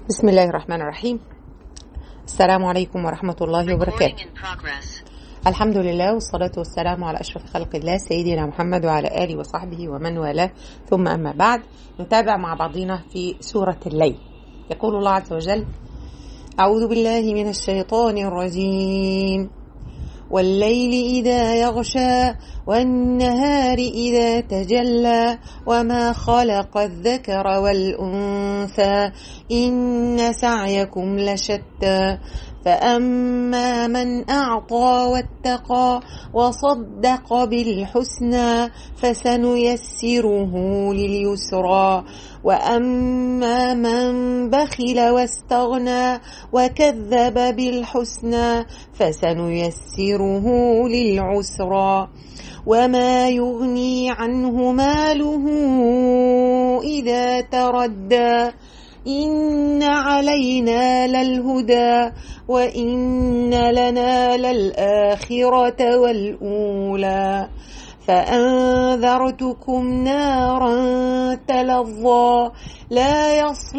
بسم الله الرحمن الرحيم السلام عليكم ورحمة الله وبركاته Recording in progress. الحمد لله والصلاة والسلام على أشرف خلق الله سيدنا محمد وعلى آله وصحبه ومن والاه ثم أما بعد نتابع مع بعضنا في سورة الليل يقول الله عز وجل أعوذ بالله من الشيطان الرجيم والليل إذا يغشى والنهار إذا تجلى وما خلق الذكر والأنثى إن سعيكم لشتى فأما من أعطى واتقى وصدق بالحسنى فسنيسره لليسرى وأما من بخل واستغنى وكذب بالحسنى فسنيسره للعسرى وما يغني عنه ماله إذا تردى إن علينا للهدى وإن لنا للآخرة والأولى فأنذرتكم نارا تلظى لا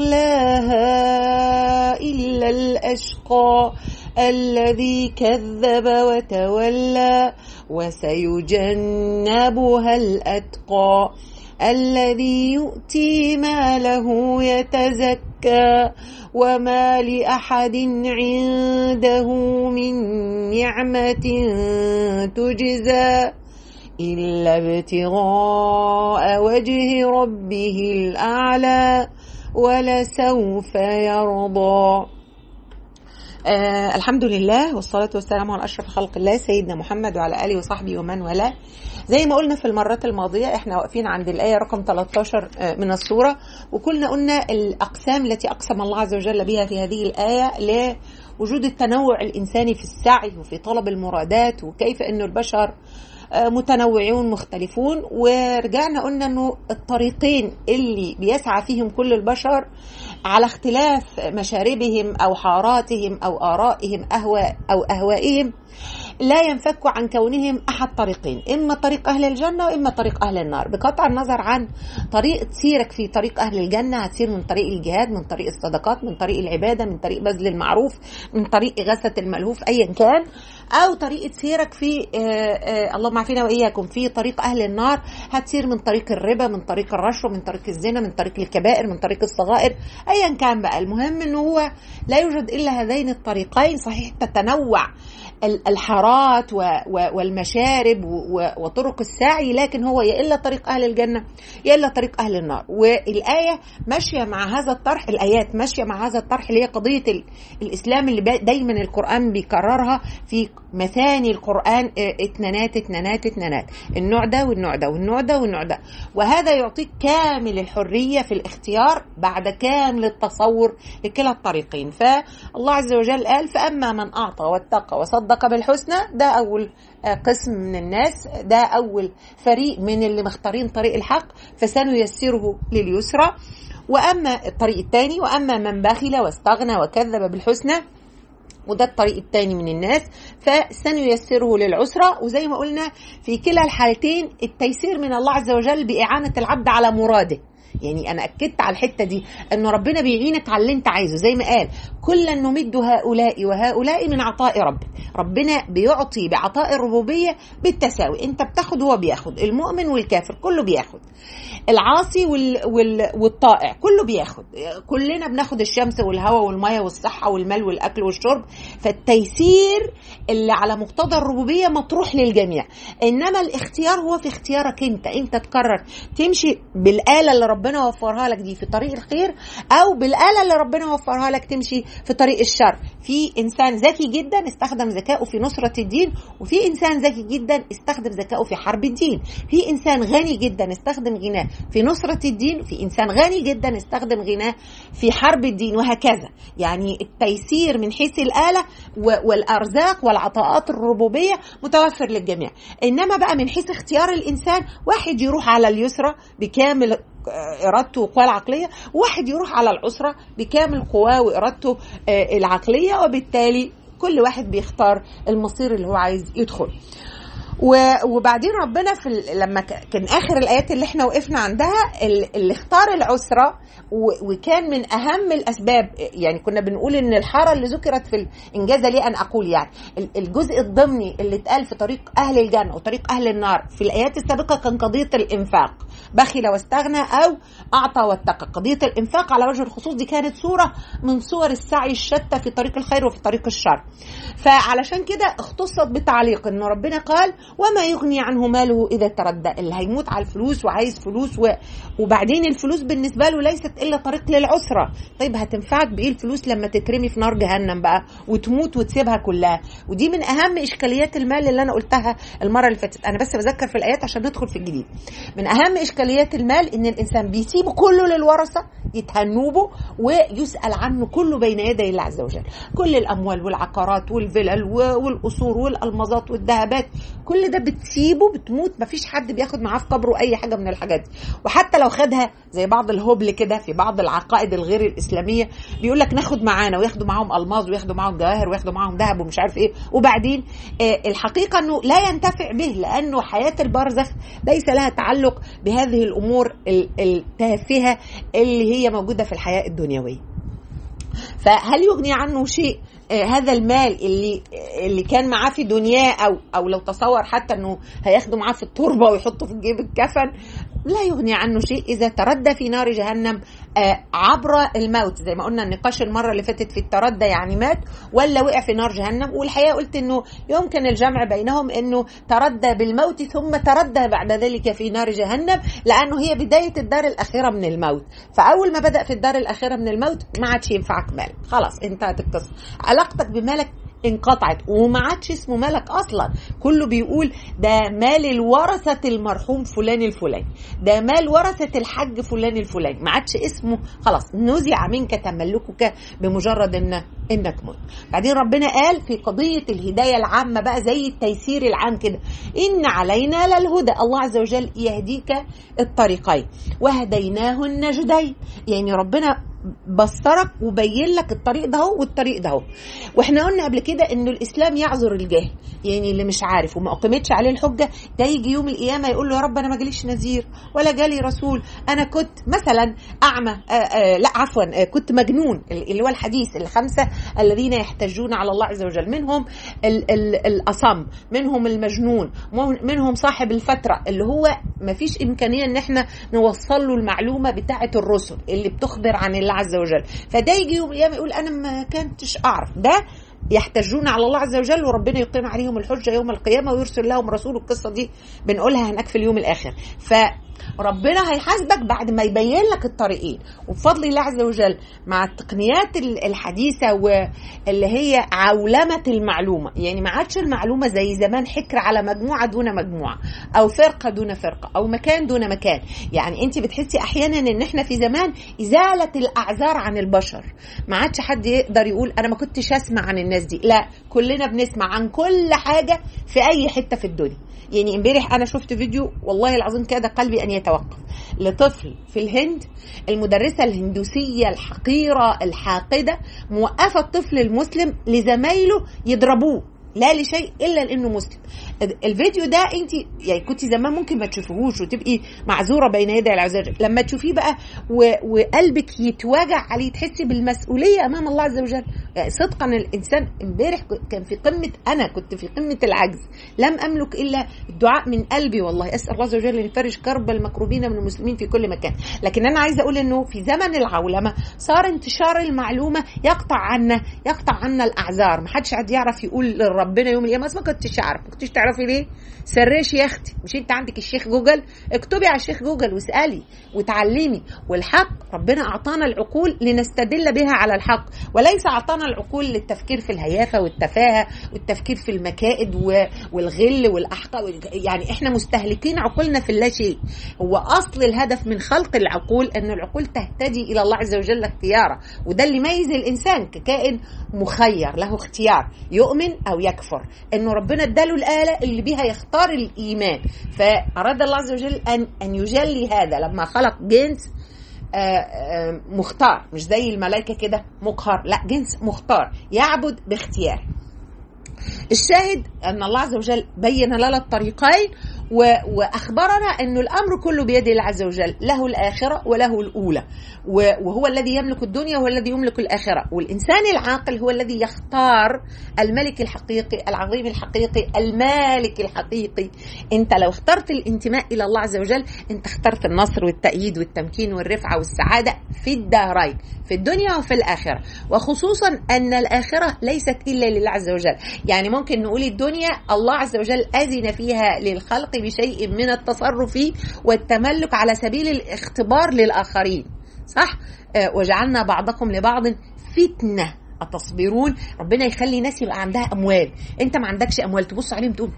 يصلاها إلا الأشقى الذي كذب وتولى وسيجنبها الأتقى الذي يؤتي ماله يتزكى وما لأحد عنده من نعمة تجزى إلا ابتغاء وجه ربه الأعلى ولسوف يرضى آه الحمد لله والصلاة والسلام على أشرف خلق الله سيدنا محمد وعلى آله وصحبه ومن والاه زي ما قلنا في المرات الماضية احنا واقفين عند الآية رقم 13 آه من السورة وكلنا قلنا الأقسام التي أقسم الله عز وجل بها في هذه الآية لوجود التنوع الإنساني في السعي وفي طلب المرادات وكيف أن البشر متنوعون مختلفون ورجعنا قلنا انه الطريقين اللي بيسعى فيهم كل البشر على اختلاف مشاربهم او حاراتهم او ارائهم اهواء او اهوائهم لا ينفك عن كونهم احد طريقين اما طريق اهل الجنه واما طريق اهل النار بقطع النظر عن طريقه سيرك في طريق اهل الجنه هتسير من طريق الجهاد من طريق الصدقات من طريق العباده من طريق بذل المعروف من طريق غسه الملهوف ايا كان او طريقه سيرك في آآ آآ اللهم عافينا واياكم في طريق اهل النار هتسير من طريق الربا من طريق الرشوه من طريق الزنا من طريق الكبائر من طريق الصغائر ايا كان بقى المهم انه هو لا يوجد الا هذين الطريقين صحيح تتنوع الحارات والمشارب وطرق السعي لكن هو يا الا طريق اهل الجنه يا الا طريق اهل النار والايه ماشيه مع هذا الطرح الايات ماشيه مع هذا الطرح اللي هي قضيه الاسلام اللي دايما القران بيكررها في مثاني القران اتنانات اتنانات اتنانات النوع ده والنوع ده والنوع ده والنوع ده وهذا يعطيك كامل الحريه في الاختيار بعد كامل التصور لكلا الطريقين فالله عز وجل قال فاما من اعطى واتقى وصدق بالحسنى ده اول قسم من الناس ده اول فريق من اللي مختارين طريق الحق فسنيسره لليسرى واما الطريق الثاني واما من بخل واستغنى وكذب بالحسنى وده الطريق الثاني من الناس فسنيسره للعسرة وزي ما قلنا في كلا الحالتين التيسير من الله عز وجل بإعانة العبد على مراده يعني انا اكدت على الحته دي انه ربنا بيعينك على اللي انت عايزه زي ما قال كلا نمد هؤلاء وهؤلاء من عطاء ربك ربنا بيعطي بعطاء الربوبيه بالتساوي انت بتاخد هو بياخد المؤمن والكافر كله بياخد العاصي وال... وال... والطائع كله بياخد كلنا بناخد الشمس والهواء والميه والصحه والمال والاكل والشرب فالتيسير اللي على مقتضى الربوبيه مطروح للجميع انما الاختيار هو في اختيارك انت انت تقرر تمشي بالاله اللي ربنا وفرها لك دي في طريق الخير او بالاله اللي ربنا وفرها لك تمشي في طريق الشر في انسان ذكي جدا استخدم ذكائه في نصره الدين وفي انسان ذكي جدا استخدم ذكائه في حرب الدين في انسان غني جدا استخدم غناه في نصره الدين في انسان غني جدا استخدم غناه في حرب الدين وهكذا يعني التيسير من حيث الاله والارزاق والعطاءات الربوبيه متوفر للجميع انما بقى من حيث اختيار الانسان واحد يروح على اليسرى بكامل ارادته وقواه العقليه وواحد يروح على العسره بكامل قواه وارادته العقليه وبالتالي كل واحد بيختار المصير اللي هو عايز يدخل وبعدين ربنا في لما كان اخر الايات اللي احنا وقفنا عندها اللي اختار العسره وكان من اهم الاسباب يعني كنا بنقول ان الحاره اللي ذكرت في انجاز لي ان اقول يعني الجزء الضمني اللي اتقال في طريق اهل الجنه وطريق اهل النار في الايات السابقه كان قضيه الانفاق بخل واستغنى او اعطى واتقى قضيه الانفاق على وجه الخصوص دي كانت صوره من صور السعي الشتى في طريق الخير وفي طريق الشر فعلشان كده اختصت بتعليق ان ربنا قال وما يغني عنه ماله اذا تردى اللي هيموت على الفلوس وعايز فلوس و... وبعدين الفلوس بالنسبه له ليست الا طريق للعسره طيب هتنفعك بايه الفلوس لما تترمي في نار جهنم بقى وتموت وتسيبها كلها ودي من اهم اشكاليات المال اللي انا قلتها المره اللي فاتت انا بس بذكر في الايات عشان ندخل في الجديد من اهم اشكاليات المال ان الانسان بيسيبه كله للورثه يتهنوا به ويسال عنه كله بين يدي الله عز وجل كل الاموال والعقارات والفلل والقصور والالمازات والذهبات كل ده بتسيبه بتموت مفيش حد بياخد معاه في قبره اي حاجه من الحاجات دي وحتى لو خدها زي بعض الهبل كده في بعض العقائد الغير الاسلاميه بيقول لك ناخد معانا وياخدوا معاهم الماظ وياخدوا معاهم جواهر وياخدوا معاهم ذهب ومش عارف ايه وبعدين آه الحقيقه انه لا ينتفع به لانه حياه البرزخ ليس لها تعلق بهذه الامور التافهه اللي هي موجوده في الحياه الدنيويه فهل يغني عنه شيء آه هذا المال اللي اللي كان معاه في دنياه او او لو تصور حتى انه هياخده معاه في التربه ويحطه في جيب الكفن لا يغني عنه شيء اذا تردى في نار جهنم آه عبر الموت زي ما قلنا النقاش المره اللي فاتت في التردى يعني مات ولا وقع في نار جهنم والحقيقه قلت انه يمكن الجمع بينهم انه تردى بالموت ثم تردى بعد ذلك في نار جهنم لانه هي بدايه الدار الاخيره من الموت فاول ما بدا في الدار الاخيره من الموت ما عادش ينفعك مال خلاص انتهت القصه علاقتك بمالك انقطعت وما عادش اسمه ملك اصلا كله بيقول ده مال الورثه المرحوم فلان الفلاني ده مال ورثه الحج فلان الفلاني ما عادش اسمه خلاص نزع منك تملكك بمجرد ان انك مت بعدين ربنا قال في قضيه الهدايه العامه بقى زي التيسير العام كده ان علينا للهدى الله عز وجل يهديك الطريقين وهديناه النجدين يعني ربنا بصرك وبين لك الطريق ده والطريق ده واحنا قلنا قبل كده انه الاسلام يعذر الجاهل يعني اللي مش عارف وما اقيمتش عليه الحجه ده يجي يوم القيامه يقول له يا رب انا ما جاليش نذير ولا جالي رسول انا كنت مثلا اعمى آآ آآ لا عفوا كنت مجنون اللي هو الحديث الخمسه الذين يحتجون على الله عز وجل منهم ال ال الاصم منهم المجنون منهم صاحب الفتره اللي هو ما فيش امكانيه ان احنا نوصل له المعلومه بتاعه الرسل اللي بتخبر عن الله عز وجل فده يجي يوم القيامه يقول انا ما كنتش اعرف ده يحتجون على الله عز وجل وربنا يقيم عليهم الحجه يوم القيامه ويرسل لهم رسول القصه دي بنقولها هناك في اليوم الاخر فربنا هيحاسبك بعد ما يبين لك الطريقين وبفضل الله عز وجل مع التقنيات الحديثه واللي هي عولمه المعلومه يعني ما عادش المعلومه زي زمان حكر على مجموعه دون مجموعه او فرقه دون فرقه او مكان دون مكان يعني انت بتحسي احيانا ان احنا في زمان ازاله الاعذار عن البشر ما عادش حد يقدر يقول انا ما كنتش اسمع عن الناس دي لا كلنا بنسمع عن كل حاجه في اي حته في الدنيا يعني امبارح انا شفت فيديو والله العظيم كاد قلبي ان يتوقف لطفل في الهند المدرسه الهندوسيه الحقيره الحاقده موقفه الطفل المسلم لزمايله يضربوه لا لشيء الا لانه مسلم الفيديو ده انت يعني كنت زمان ممكن ما تشوفيهوش وتبقي معذوره بين يدي العز وجل لما تشوفيه بقى و... وقلبك يتوجع عليه تحسي بالمسؤوليه امام الله عز وجل يعني صدقا الانسان امبارح كان في قمه انا كنت في قمه العجز لم املك الا الدعاء من قلبي والله اسال الله عز وجل ان يفرج كرب المكروبين من المسلمين في كل مكان لكن انا عايزه اقول انه في زمن العولمه صار انتشار المعلومه يقطع عنا يقطع عنا الاعذار ما حدش عاد يعرف يقول للرب ربنا يوم القيامه ما كنتش اعرف ما كنتش تعرفي ليه سريش يا اختي مش انت عندك الشيخ جوجل اكتبي على الشيخ جوجل واسالي وتعلمي والحق ربنا اعطانا العقول لنستدل بها على الحق وليس اعطانا العقول للتفكير في الهيافه والتفاهه والتفكير في المكائد والغل والاحقاد يعني احنا مستهلكين عقولنا في اللا شيء هو اصل الهدف من خلق العقول ان العقول تهتدي الى الله عز وجل اختيارا وده اللي يميز الانسان ككائن مخير له اختيار يؤمن او يكفر يكفر انه ربنا اداله الاله اللي بيها يختار الايمان فاراد الله عز وجل ان ان يجلي هذا لما خلق جنس مختار مش زي الملائكه كده مقهر لا جنس مختار يعبد باختيار الشاهد ان الله عز وجل بين لنا الطريقين واخبرنا انه الامر كله بيد الله عز وجل له الاخره وله الاولى وهو الذي يملك الدنيا وهو الذي يملك الاخره والانسان العاقل هو الذي يختار الملك الحقيقي العظيم الحقيقي المالك الحقيقي انت لو اخترت الانتماء الى الله عز وجل انت اخترت النصر والتأييد والتمكين والرفعه والسعاده في الدارين في الدنيا وفي الاخره وخصوصا ان الاخره ليست الا لله عز وجل يعني ممكن نقول الدنيا الله عز وجل اذن فيها للخلق بشيء من التصرف والتملك على سبيل الاختبار للآخرين صح وجعلنا بعضكم لبعض فتنة أتصبرون ربنا يخلي ناس يبقى عندها أموال أنت ما عندكش أموال تبص عليهم تقول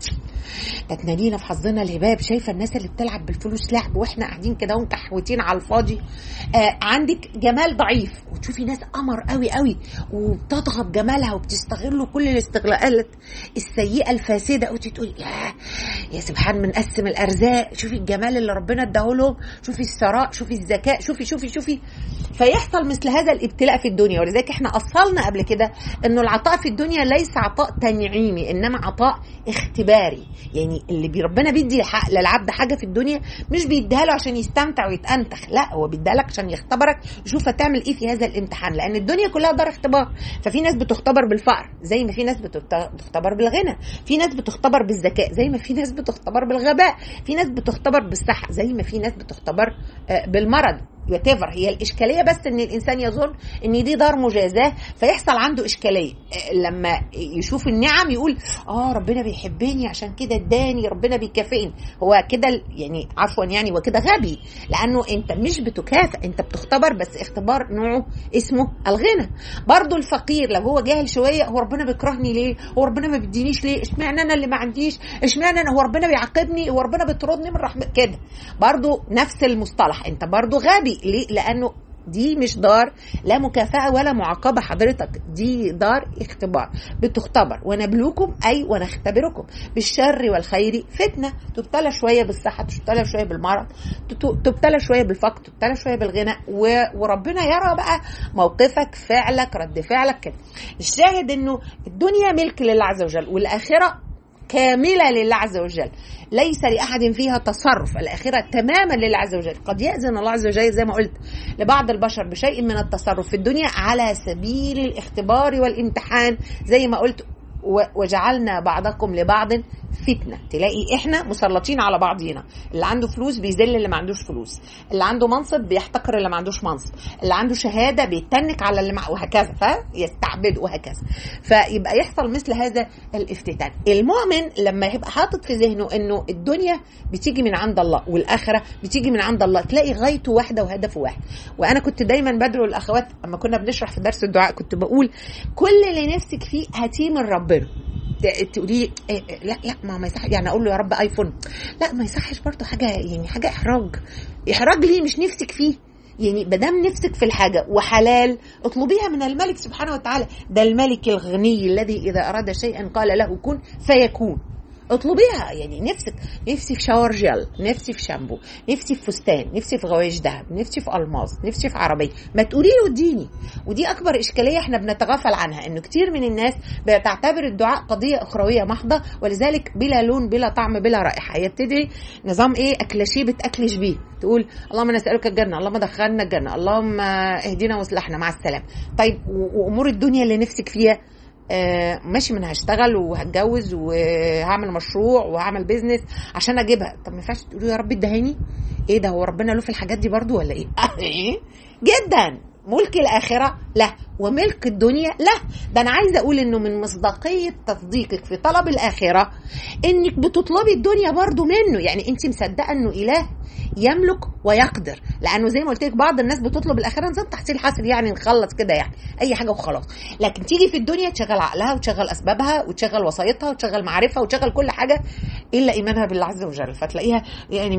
ده تنادينا في حظنا الهباب شايفة الناس اللي بتلعب بالفلوس لعب وإحنا قاعدين كده ومكحوتين على الفاضي آه عندك جمال ضعيف وتشوفي ناس قمر قوي قوي وبتطغى بجمالها وبتستغلوا كل الاستغلالات السيئة الفاسدة وتقولي يا يا سبحان من قسم الأرزاق شوفي الجمال اللي ربنا اداهولهم شوفي الثراء شوفي الذكاء شوفي شوفي شوفي فيحصل مثل هذا الابتلاء في الدنيا ولذلك احنا أصلنا قبل كده انه العطاء في الدنيا ليس عطاء تنعيمي انما عطاء اختباري يعني اللي ربنا بيدي للعبد حاجه في الدنيا مش بيديها له عشان يستمتع ويتأنتخ لا هو بيديها لك عشان يختبرك يشوف هتعمل ايه في هذا الامتحان لان الدنيا كلها دار اختبار ففي ناس بتختبر بالفقر زي ما في ناس بتختبر بالغنى في ناس بتختبر بالذكاء زي ما في ناس بتختبر بالغباء في ناس بتختبر بالصحه زي ما في ناس بتختبر بالمرض whatever هي الاشكاليه بس ان الانسان يظن ان دي دار مجازاه فيحصل عنده اشكاليه لما يشوف النعم يقول اه ربنا بيحبني عشان كده اداني ربنا بيكافئني هو كده يعني عفوا يعني هو كده غبي لانه انت مش بتكافئ انت بتختبر بس اختبار نوعه اسمه الغنى برضه الفقير لو هو جاهل شويه هو ربنا بيكرهني ليه هو ربنا ما بيدينيش ليه اشمعنى انا اللي ما عنديش اشمعنى انا هو ربنا بيعاقبني هو ربنا بيطردني من رحمه كده برضه نفس المصطلح انت برضه غبي ليه؟ لأنه دي مش دار لا مكافأة ولا معاقبة حضرتك دي دار اختبار بتختبر ونبلوكم أي ونختبركم بالشر والخير فتنة تبتلى شوية بالصحة تبتلى شوية بالمرض تبتلى شوية بالفقر تبتلى شوية بالغنى وربنا يرى بقى موقفك فعلك رد فعلك كده الشاهد انه الدنيا ملك لله عز وجل والآخرة كاملة لله عز وجل ليس لأحد فيها تصرف الآخرة تماما لله عز وجل قد يأذن الله عز وجل زي ما قلت لبعض البشر بشيء من التصرف في الدنيا على سبيل الاختبار والامتحان زي ما قلت وجعلنا بعضكم لبعض فتنه تلاقي احنا مسلطين على بعضينا اللي عنده فلوس بيذل اللي ما عندوش فلوس اللي عنده منصب بيحتقر اللي ما عندوش منصب اللي عنده شهاده بيتنك على اللي مع وهكذا فيستعبد وهكذا فيبقى يحصل مثل هذا الافتتان المؤمن لما يبقى حاطط في ذهنه انه الدنيا بتيجي من عند الله والاخره بتيجي من عند الله تلاقي غايته واحده وهدفه واحد وانا كنت دايما بدعو الاخوات اما كنا بنشرح في درس الدعاء كنت بقول كل اللي نفسك فيه هاتيه من ربنا تقولي إيه لا لا ما ما يصح يعني اقول له يا رب ايفون لا ما يصحش برضه حاجه يعني حاجه احراج احراج ليه مش نفسك فيه يعني بدام نفسك في الحاجة وحلال اطلبيها من الملك سبحانه وتعالى ده الملك الغني الذي إذا أراد شيئا قال له كن فيكون اطلبيها يعني نفسك نفسي في شاور جل نفسي في شامبو نفسي في فستان نفسي في غوايش ذهب نفسي في الماس نفسي في عربيه ما تقولي له اديني ودي اكبر اشكاليه احنا بنتغافل عنها انه كتير من الناس بتعتبر الدعاء قضيه اخرويه محضه ولذلك بلا لون بلا طعم بلا رائحه هي بتدعي نظام ايه اكلشيه بتاكلش بيه تقول اللهم نسالك الجنه اللهم دخلنا الجنه اللهم اهدنا واصلحنا مع السلامه طيب وامور الدنيا اللي نفسك فيها آه ماشي من هشتغل وهتجوز وهعمل مشروع وهعمل بيزنس عشان اجيبها طب ما ينفعش تقولوا يا رب ادهاني ايه ده هو ربنا له في الحاجات دي برضو ولا ايه جدا ملك الآخرة لا وملك الدنيا لا ده أنا عايزة أقول إنه من مصداقية تصديقك في طلب الآخرة إنك بتطلبي الدنيا برضو منه يعني أنت مصدقة إنه إله يملك ويقدر لانه زي ما قلت لك بعض الناس بتطلب الاخره نظام تحصيل حاصل يعني نخلص كده يعني اي حاجه وخلاص لكن تيجي في الدنيا تشغل عقلها وتشغل اسبابها وتشغل وسايطها وتشغل معارفها وتشغل كل حاجه الا ايمانها بالله عز وجل فتلاقيها يعني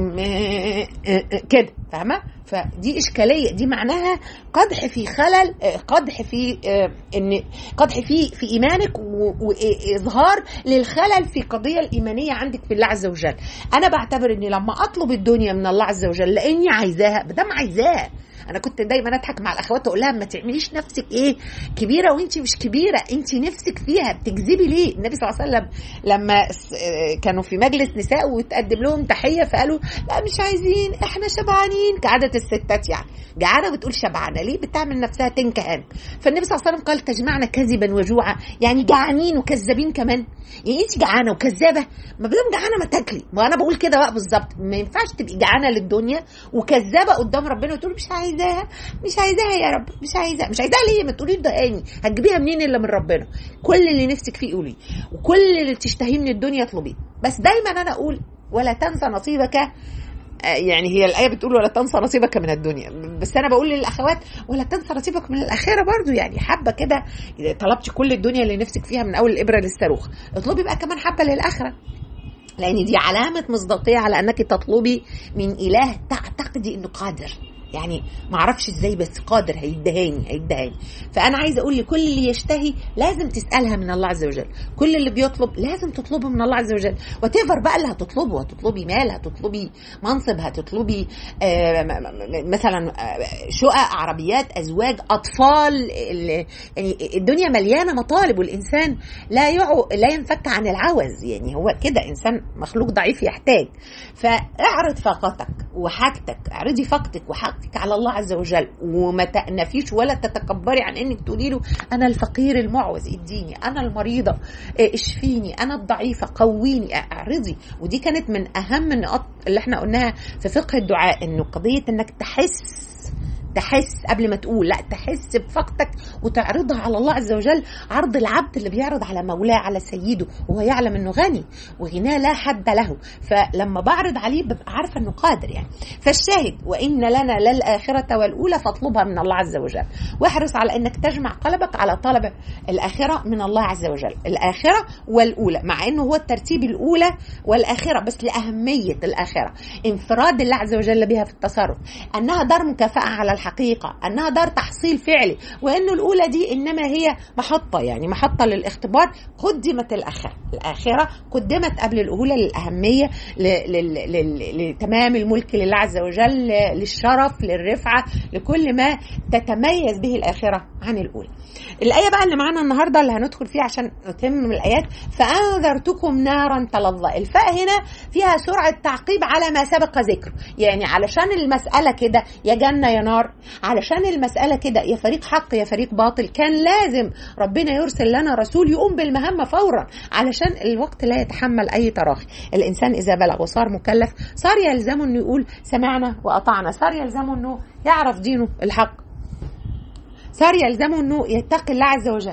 كده فاهمه فدي اشكاليه دي معناها قدح في خلل قدح في ان قدح في في ايمانك واظهار للخلل في القضيه الايمانيه عندك بالله عز وجل انا بعتبر اني لما اطلب الدنيا من الله عز وجل لاني عايزاها بدم عايزاها انا كنت دايما اضحك مع الاخوات واقول لها ما تعمليش نفسك ايه كبيره وانت مش كبيره انت نفسك فيها بتكذبي ليه النبي صلى الله عليه وسلم لما كانوا في مجلس نساء وتقدم لهم تحيه فقالوا لا مش عايزين احنا شبعانين كعاده الستات يعني جعانه بتقول شبعانه ليه بتعمل نفسها تنكهان فالنبي صلى الله عليه وسلم قال تجمعنا كذبا وجوعا يعني جعانين وكذابين كمان يعني انت جعانه وكذابه ما دام جعانه ما تاكلي ما انا بقول كده بقى بالظبط ما ينفعش تبقي جعانه للدنيا وكذابه قدام ربنا وتقول مش عايزاها مش عايزاها يا رب مش عايزاها مش عايزاها ليه ما تقولي دهاني هتجيبيها منين الا من ربنا كل اللي نفسك فيه قولي وكل اللي تشتهيه من الدنيا اطلبيه بس دايما انا اقول ولا تنسى نصيبك يعني هي الآية بتقول ولا تنسى نصيبك من الدنيا بس أنا بقول للأخوات ولا تنسى نصيبك من الآخرة برضو يعني حبة كده طلبتي كل الدنيا اللي نفسك فيها من أول الإبرة للصاروخ اطلبي بقى كمان حبة للآخرة لأن دي علامة مصداقية على أنك تطلبي من إله تعتقدي أنه قادر يعني ما اعرفش ازاي بس قادر هيدهاني هيدهاني فانا عايزه اقول لكل اللي يشتهي لازم تسالها من الله عز وجل كل اللي بيطلب لازم تطلبه من الله عز وجل وتفر بقى اللي هتطلبه هتطلبي مال هتطلبي منصب هتطلبي آه مثلا شقق عربيات ازواج اطفال يعني الدنيا مليانه مطالب والانسان لا يعو لا ينفك عن العوز يعني هو كده انسان مخلوق ضعيف يحتاج فاعرض فاقتك وحاجتك اعرضي فاقتك وحاجتك حقك على الله عز وجل وما تأنفيش ولا تتكبري عن انك تقولي له انا الفقير المعوز اديني انا المريضه اشفيني انا الضعيفه قويني اعرضي ودي كانت من اهم النقاط اللي احنا قلناها في فقه الدعاء انه قضيه انك تحس تحس قبل ما تقول لا تحس بفقدك وتعرضها على الله عز وجل عرض العبد اللي بيعرض على مولاه على سيده وهو يعلم انه غني وغناه لا حد له فلما بعرض عليه ببقى عارفه انه قادر يعني فالشاهد وان لنا للاخره والاولى فاطلبها من الله عز وجل واحرص على انك تجمع قلبك على طلب الاخره من الله عز وجل الاخره والاولى مع انه هو الترتيب الاولى والاخره بس لاهميه الاخره انفراد الله عز وجل بها في التصرف انها دار مكافاه على الحقيقة أنها دار تحصيل فعلي وأنه الأولى دي إنما هي محطة يعني محطة للاختبار قدمت الآخرة الآخرة قدمت قبل الأولى للأهمية لتمام الملك لله عز وجل للشرف للرفعة لكل ما تتميز به الآخرة عن الأولى الآية بقى اللي معانا النهاردة اللي هندخل فيها عشان نتم الآيات فأنذرتكم نارا تلظى الفاء هنا فيها سرعة تعقيب على ما سبق ذكره يعني علشان المسألة كده يا جنة يا نار علشان المسألة كده يا فريق حق يا فريق باطل كان لازم ربنا يرسل لنا رسول يقوم بالمهمة فورا علشان الوقت لا يتحمل أي تراخي الإنسان إذا بلغ وصار مكلف صار يلزمه أنه يقول سمعنا وأطعنا صار يلزمه أنه يعرف دينه الحق صار يلزمه أنه يتقي الله عز وجل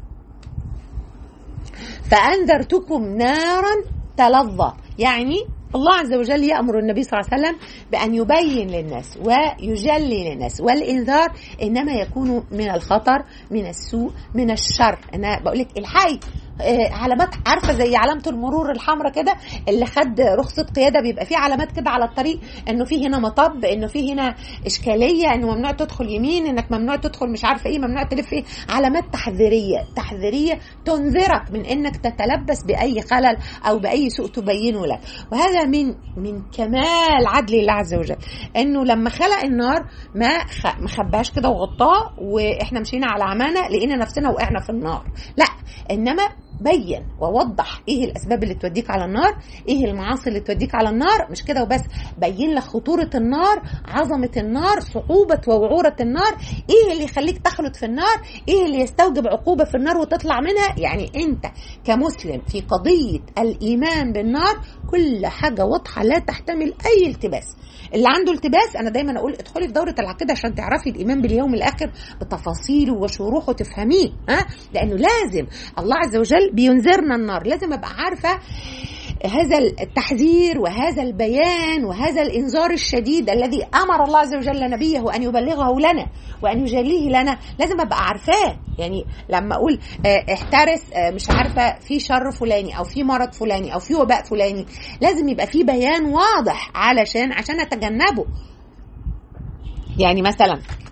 فأنذرتكم نارا تلظى يعني الله عز وجل يأمر النبي صلى الله عليه وسلم بأن يبين للناس ويجلي للناس والإنذار إنما يكون من الخطر من السوء من الشر أنا بقول لك الحي علامات عارفه زي علامه المرور الحمراء كده اللي خد رخصه قياده بيبقى فيه علامات كده على الطريق انه في هنا مطب انه في هنا اشكاليه انه ممنوع تدخل يمين انك ممنوع تدخل مش عارفه ايه ممنوع تلف ايه علامات تحذيريه تحذيريه تنذرك من انك تتلبس باي خلل او باي سوء تبينه لك وهذا من من كمال عدل الله عز وجل انه لما خلق النار ما ما خباش كده وغطاه واحنا مشينا على عمانه لقينا نفسنا وقعنا في النار لا انما بين ووضح ايه الاسباب اللي توديك على النار ايه المعاصي اللي توديك على النار مش كده وبس بين لك خطوره النار عظمه النار صعوبه ووعوره النار ايه اللي يخليك تخلد في النار ايه اللي يستوجب عقوبه في النار وتطلع منها يعني انت كمسلم في قضيه الايمان بالنار كل حاجه واضحه لا تحتمل اي التباس اللي عنده التباس انا دايما اقول ادخلي في دوره العقيده عشان تعرفي الايمان باليوم الاخر بتفاصيله وشروحه تفهميه ها لانه لازم الله عز وجل بينذرنا النار لازم ابقى عارفه هذا التحذير وهذا البيان وهذا الانذار الشديد الذي امر الله عز وجل نبيه ان يبلغه لنا وان يجليه لنا لازم ابقى عارفاه يعني لما اقول احترس مش عارفه في شر فلاني او في مرض فلاني او في وباء فلاني لازم يبقى في بيان واضح علشان عشان اتجنبه يعني مثلا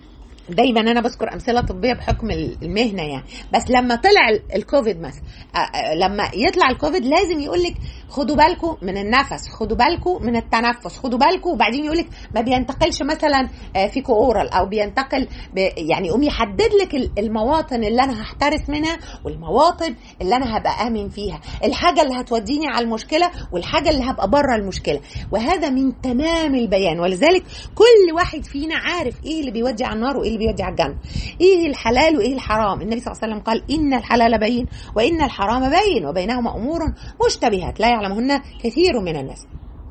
دايما انا بذكر امثله طبيه بحكم المهنه يعني بس لما طلع الكوفيد مثلا لما يطلع الكوفيد لازم يقول لك خدوا بالكم من النفس خدوا بالكم من التنفس خدوا بالكم وبعدين يقول لك ما بينتقلش مثلا فيكو اورال او بينتقل يعني يقوم يحدد لك المواطن اللي انا هحترس منها والمواطن اللي انا هبقى امن فيها الحاجه اللي هتوديني على المشكله والحاجه اللي هبقى بره المشكله وهذا من تمام البيان ولذلك كل واحد فينا عارف ايه اللي بيودي على النار وايه اللي بيودي على الجنه ايه الحلال وايه الحرام النبي صلى الله عليه وسلم قال ان الحلال بين وان الحرام بين وبينهما امور مشتبهات لا يعلمهن كثير من الناس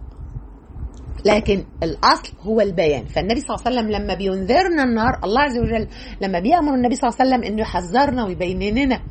لكن الاصل هو البيان فالنبي صلى الله عليه وسلم لما بينذرنا النار الله عز وجل لما بيامر النبي صلى الله عليه وسلم انه يحذرنا ويبين لنا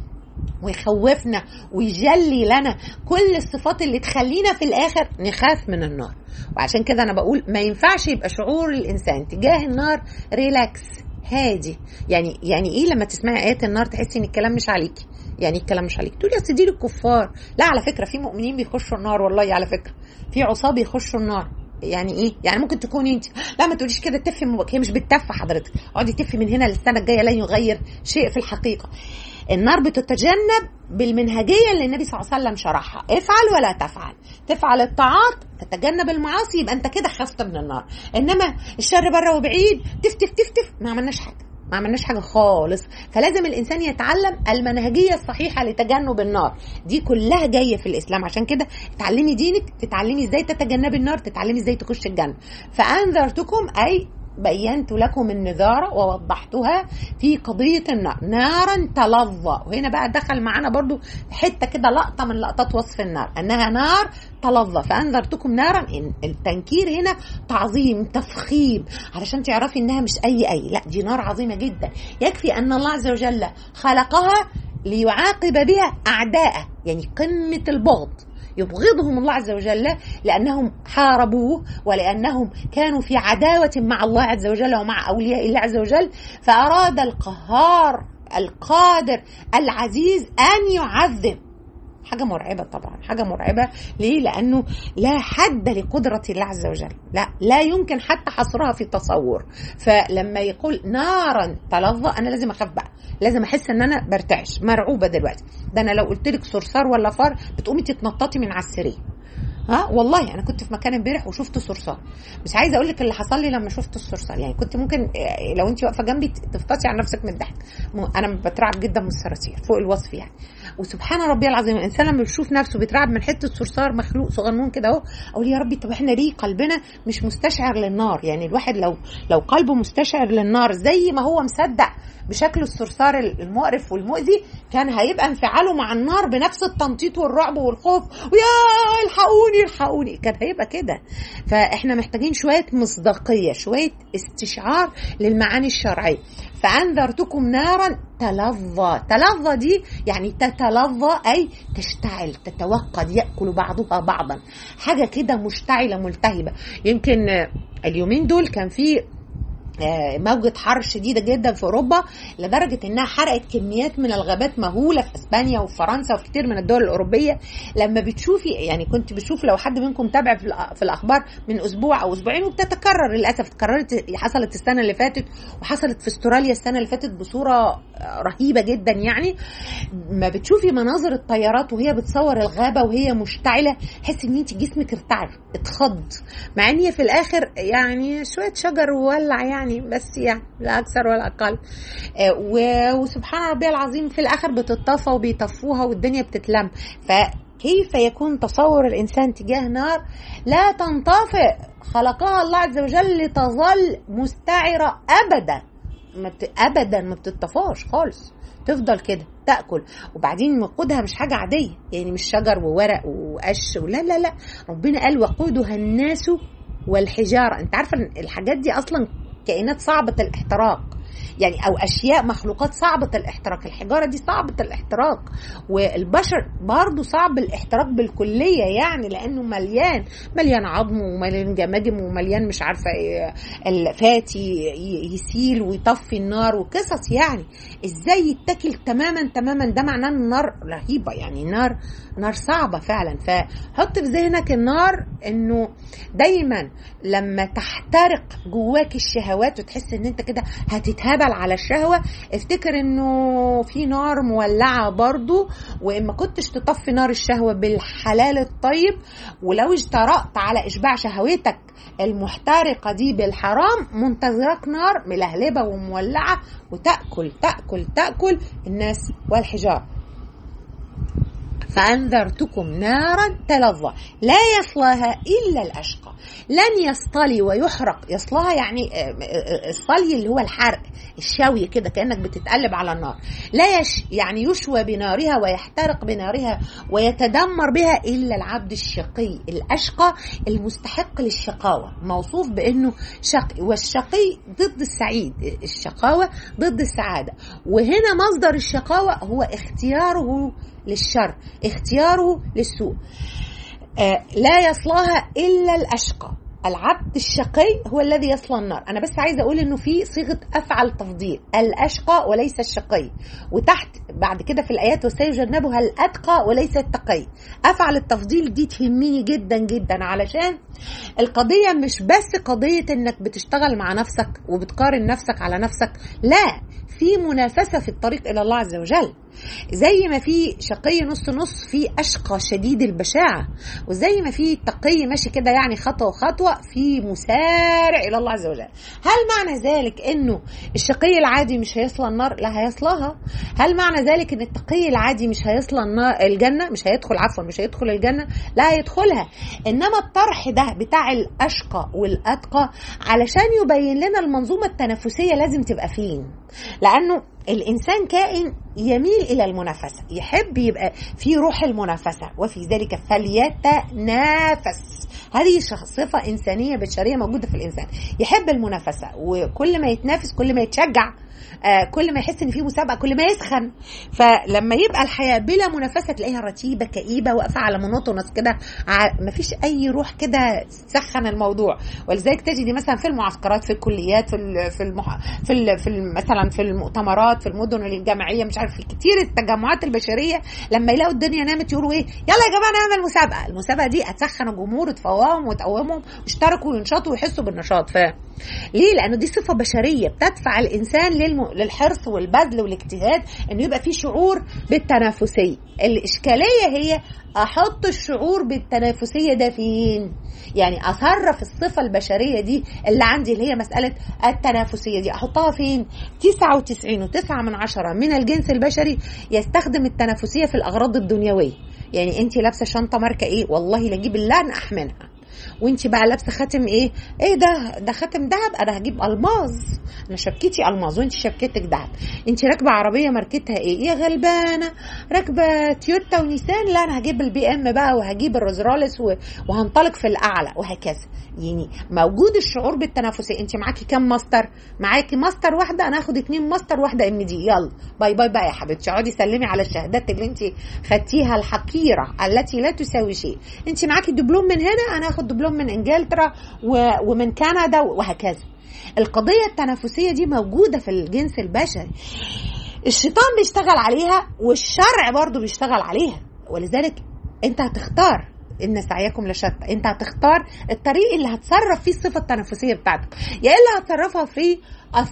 ويخوفنا ويجلي لنا كل الصفات اللي تخلينا في الاخر نخاف من النار وعشان كده انا بقول ما ينفعش يبقى شعور الانسان تجاه النار ريلاكس هادي يعني يعني ايه لما تسمعي ايات النار تحسي ان الكلام مش عليكي يعني الكلام مش عليك تقولي اصل دي للكفار لا على فكره في مؤمنين بيخشوا النار والله على فكره في عصاه بيخشوا النار يعني ايه يعني ممكن تكوني انت لا ما تقوليش كده تفي هي مش بتتف حضرتك اقعدي تفي من هنا للسنه الجايه لن يغير شيء في الحقيقه النار بتتجنب بالمنهجية اللي النبي صلى الله عليه وسلم شرحها افعل ولا تفعل تفعل الطاعات تتجنب المعاصي يبقى انت كده خفت من النار انما الشر بره وبعيد تفتف تفتف ما عملناش حاجه ما عملناش حاجه خالص فلازم الانسان يتعلم المنهجيه الصحيحه لتجنب النار دي كلها جايه في الاسلام عشان كده تعلمي دينك تتعلمي ازاي تتجنبي النار تتعلمي ازاي تخش الجنه فانذرتكم اي بينت لكم النذارة ووضحتها في قضية النار نارا تلظى وهنا بقى دخل معانا برضو حتة كده لقطة من لقطات وصف النار أنها نار تلظى فأنذرتكم نارا إن التنكير هنا تعظيم تفخيم علشان تعرفي إنها مش أي أي لا دي نار عظيمة جدا يكفي أن الله عز وجل خلقها ليعاقب بها أعداءه يعني قمة البغض يبغضهم الله عز وجل لأنهم حاربوه ولأنهم كانوا في عداوة مع الله عز وجل ومع أولياء الله عز وجل فأراد القهار القادر العزيز أن يعذب حاجه مرعبه طبعا حاجه مرعبه ليه لانه لا حد لقدره الله عز وجل لا لا يمكن حتى حصرها في التصور فلما يقول نارا تلظى انا لازم اخاف بقى لازم احس ان انا برتعش مرعوبه دلوقتي ده انا لو قلت لك صرصار ولا فار بتقومي تتنططي من على السرير ها والله انا كنت في مكان امبارح وشفت صرصار مش عايزه اقول لك اللي حصل لي لما شفت الصرصار يعني كنت ممكن لو انت واقفه جنبي تفطسي على نفسك من الضحك انا بترعب جدا من الصراصير فوق الوصف يعني وسبحان ربي العظيم الانسان لما بيشوف نفسه بيترعب من حته صرصار مخلوق صغنون كده اهو اقول يا ربي طب احنا ليه قلبنا مش مستشعر للنار يعني الواحد لو لو قلبه مستشعر للنار زي ما هو مصدق بشكل الصرصار المقرف والمؤذي كان هيبقى انفعاله مع النار بنفس التنطيط والرعب والخوف ويا الحقوني الحقوني كان هيبقى كده فاحنا محتاجين شويه مصداقيه شويه استشعار للمعاني الشرعيه فانذرتكم نارا تلظى تلظى دي يعني تتلظى اي تشتعل تتوقد ياكل بعضها بعضا حاجه كده مشتعله ملتهبه يمكن اليومين دول كان في موجة حر شديدة جدا في أوروبا لدرجة إنها حرقت كميات من الغابات مهولة في إسبانيا وفرنسا وفي كتير من الدول الأوروبية لما بتشوفي يعني كنت بشوف لو حد منكم تابع في الأخبار من أسبوع أو أسبوعين وبتتكرر للأسف اتكررت حصلت السنة اللي فاتت وحصلت في استراليا السنة اللي فاتت بصورة رهيبة جدا يعني ما بتشوفي مناظر الطيارات وهي بتصور الغابة وهي مشتعلة تحسي إن أنت جسمك ارتعش اتخض مع إن هي في الآخر يعني شوية شجر وولع يعني يعني بس يعني لا اكثر ولا اقل وسبحان ربي العظيم في الاخر بتطفى وبيطفوها والدنيا بتتلم فكيف يكون تصور الانسان تجاه نار لا تنطفئ خلقها الله عز وجل لتظل مستعره ابدا ما بت... ابدا ما بتطفاش خالص تفضل كده تاكل وبعدين وقودها مش حاجه عاديه يعني مش شجر وورق وقش ولا لا لا ربنا قال وقودها الناس والحجاره انت عارفه الحاجات دي اصلا كائنات صعبة الاحتراق يعني او اشياء مخلوقات صعبة الاحتراق الحجارة دي صعبة الاحتراق والبشر برضو صعب الاحتراق بالكلية يعني لانه مليان مليان عظم ومليان جماجم ومليان مش عارفة الفاتي يسيل ويطفي النار وقصص يعني ازاي يتاكل تماما تماما ده معناه ان النار رهيبة يعني نار نار صعبة فعلا فحط في ذهنك النار انه دايما لما تحترق جواك الشهوات وتحس ان انت كده هتت تتهبل على الشهوه افتكر انه في نار مولعه برضو وان ما كنتش تطفي نار الشهوه بالحلال الطيب ولو اجترأت على اشباع شهوتك المحترقه دي بالحرام منتظرك نار ملهلبه ومولعه وتاكل تاكل تاكل الناس والحجار فأنذرتكم نارا تلظى لا يصلاها إلا الأشقى لن يصطلي ويحرق يصلاها يعني الصلي اللي هو الحرق الشوي كده كأنك بتتقلب على النار لا يش يعني يشوى بنارها ويحترق بنارها ويتدمر بها إلا العبد الشقي الأشقى المستحق للشقاوة موصوف بأنه شقي والشقي ضد السعيد الشقاوة ضد السعادة وهنا مصدر الشقاوة هو اختياره للشر اختياره للسوء آه لا يصلاها الا الاشقى العبد الشقي هو الذي يصلى النار انا بس عايزه اقول انه في صيغه افعل تفضيل الاشقى وليس الشقي وتحت بعد كده في الايات وسيجنبها الاتقى وليس التقي افعل التفضيل دي تهمني جدا جدا علشان القضيه مش بس قضيه انك بتشتغل مع نفسك وبتقارن نفسك على نفسك لا في منافسه في الطريق الى الله عز وجل زي ما في شقي نص نص في اشقى شديد البشاعه وزي ما في تقي ماشي كده يعني خطوه خطوه في مسارع الى الله عز وجل هل معنى ذلك انه الشقي العادي مش هيصلى النار لا هيصلاها هل معنى ذلك ان التقي العادي مش هيصلى النار الجنه مش هيدخل عفوا مش هيدخل الجنه لا هيدخلها انما الطرح ده بتاع الاشقى والاتقى علشان يبين لنا المنظومه التنافسيه لازم تبقى فين لانه الانسان كائن يميل الى المنافسه يحب يبقى في روح المنافسه وفي ذلك فليتنافس هذه صفه انسانيه بشريه موجوده في الانسان يحب المنافسه وكل ما يتنافس كل ما يتشجع آه كل ما يحس ان في مسابقه كل ما يسخن فلما يبقى الحياه بلا منافسه تلاقيها رتيبه كئيبه واقفه على مونوتونس كده ما فيش اي روح كده تسخن الموضوع ولذلك تجدي مثلا في المعسكرات في الكليات في ال في المح... في, ال في ال مثلا في المؤتمرات في المدن الجامعيه مش عارف في كتير التجمعات البشريه لما يلاقوا الدنيا نامت يقولوا ايه يلا يا جماعه نعمل مسابقه المسابقه دي هتسخن الجمهور وتفوقهم وتقومهم ويشتركوا وينشطوا ويحسوا بالنشاط ف ليه لانه دي صفه بشريه بتدفع الانسان للم... للحرص والبذل والاجتهاد انه يبقى في شعور بالتنافسيه الاشكاليه هي احط الشعور بالتنافسيه ده فين يعني اصرف الصفه البشريه دي اللي عندي اللي هي مساله التنافسيه دي احطها فين 99 و9 من عشرة من الجنس البشري يستخدم التنافسيه في الاغراض الدنيويه يعني انت لابسه شنطه ماركه ايه والله لا اجيب اللي انقح منها وانت بقى لابسه خاتم ايه ايه ده ده خاتم دهب انا هجيب الماظ انا شبكتي الماظ وانت شبكتك دهب انت راكبه عربيه ماركتها ايه يا غلبانه راكبه تويوتا ونيسان لا انا هجيب البي ام بقى وهجيب الروزرالس وهنطلق في الاعلى وهكذا يعني موجود الشعور بالتنافسيه انت معاكي كام ماستر معاكي ماستر واحده انا هاخد اتنين ماستر واحده ام دي يلا باي باي بقى يا حبيبتي اقعدي سلمي على الشهادات اللي انت خدتيها الحقيره التي لا تساوي شيء انت معاكي دبلوم من هنا انا هاخد دبلوم من انجلترا ومن كندا وهكذا القضيه التنافسيه دي موجوده في الجنس البشري الشيطان بيشتغل عليها والشرع برضو بيشتغل عليها ولذلك انت هتختار ان سعيكم لشتى انت هتختار الطريق اللي هتصرف فيه الصفه التنافسيه بتاعتك يا الا هتصرفها في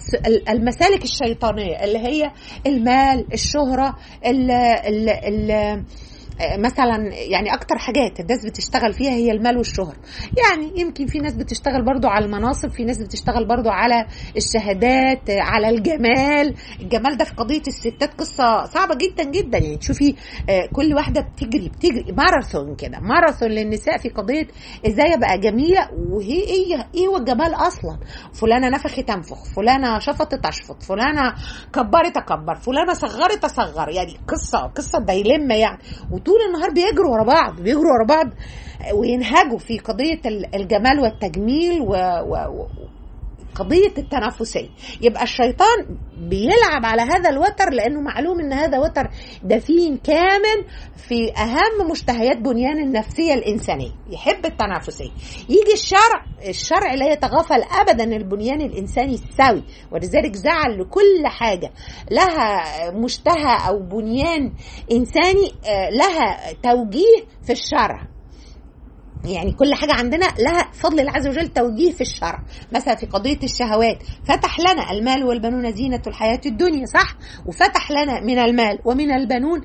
المسالك الشيطانيه اللي هي المال الشهره ال ال ال مثلا يعني اكتر حاجات الناس بتشتغل فيها هي المال والشهرة يعني يمكن في ناس بتشتغل برضو على المناصب في ناس بتشتغل برضو على الشهادات على الجمال الجمال ده في قضية الستات قصة صعبة جدا جدا يعني تشوفي كل واحدة بتجري بتجري ماراثون كده ماراثون للنساء في قضية ازاي ابقى جميلة وهي ايه ايه هو الجمال اصلا فلانة نفخت تنفخ فلانة شفطت تشفط فلانة كبرت اكبر فلانة صغرت اصغر يعني قصة قصة دايلمة يعني طول النهار بيجروا ورا بعض بيجروا ورا بعض وينهجوا في قضية الجمال والتجميل و, و... قضية التنافسية يبقى الشيطان بيلعب على هذا الوتر لأنه معلوم أن هذا وتر دفين كامل في أهم مشتهيات بنيان النفسية الإنسانية يحب التنافسية يجي الشرع الشرع لا يتغافل أبدا البنيان الإنساني السوي ولذلك زعل لكل حاجة لها مشتهى أو بنيان إنساني لها توجيه في الشرع يعني كل حاجة عندنا لها فضل الله عز وجل توجيه في الشرع مثلا في قضية الشهوات فتح لنا المال والبنون زينة الحياة الدنيا صح وفتح لنا من المال ومن البنون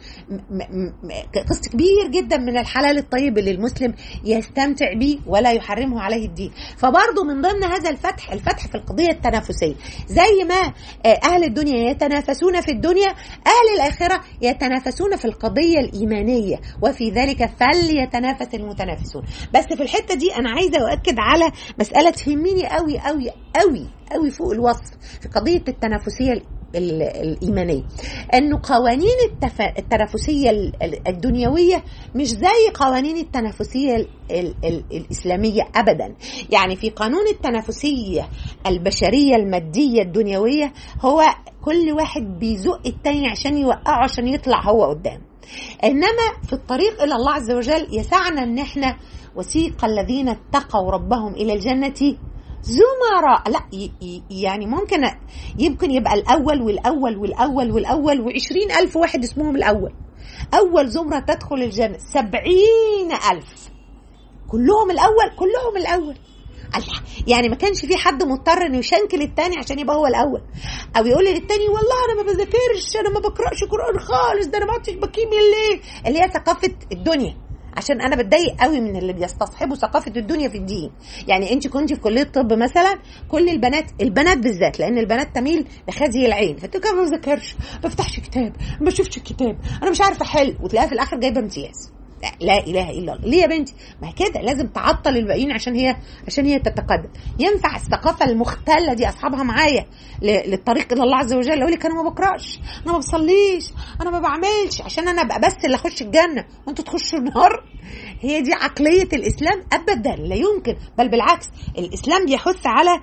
قسط كبير جدا من الحلال الطيب اللي المسلم يستمتع به ولا يحرمه عليه الدين فبرضه من ضمن هذا الفتح الفتح في القضية التنافسية زي ما أهل الدنيا يتنافسون في الدنيا أهل الآخرة يتنافسون في القضية الإيمانية وفي ذلك فليتنافس المتنافسون بس في الحته دي انا عايزه اؤكد على مساله تهمني قوي قوي قوي قوي فوق الوصف في قضيه التنافسيه الإيمانية أنه قوانين التف... التنافسية الدنيوية مش زي قوانين التنافسية ال... ال... ال... الإسلامية أبدا يعني في قانون التنافسية البشرية المادية الدنيوية هو كل واحد بيزق التاني عشان يوقعه عشان يطلع هو قدام انما في الطريق الى الله عز وجل يسعنا ان احنا وسيق الذين اتقوا ربهم الى الجنه زمراء لا يعني ممكن يمكن يبقى الاول والاول والاول والاول وعشرين الف واحد اسمهم الاول اول زمره تدخل الجنه سبعين الف كلهم الاول كلهم الاول الله يعني ما كانش في حد مضطر انه يشنكل التاني عشان يبقى هو الاول او يقول للتاني والله انا ما بذاكرش انا ما بقراش قران خالص ده انا ما عدتش بكيمياء ليه اللي هي ثقافه الدنيا عشان انا بتضايق قوي من اللي بيستصحبوا ثقافه الدنيا في الدين يعني انت كنت في كليه طب مثلا كل البنات البنات بالذات لان البنات تميل لخزي العين فتقول ما بذاكرش ما بفتحش كتاب ما بشوفش الكتاب انا مش عارفه احل وتلاقيها في الاخر جايبه امتياز لا اله الا الله ليه يا بنتي ما كده لازم تعطل الباقيين عشان هي عشان هي تتقدم ينفع الثقافه المختله دي اصحابها معايا للطريق الى الله عز وجل يقول لك انا ما بقراش انا ما بصليش انا ما بعملش عشان انا ابقى بس اللي اخش الجنه وانتوا تخشوا النار هي دي عقليه الاسلام ابدا لا يمكن بل بالعكس الاسلام بيحث على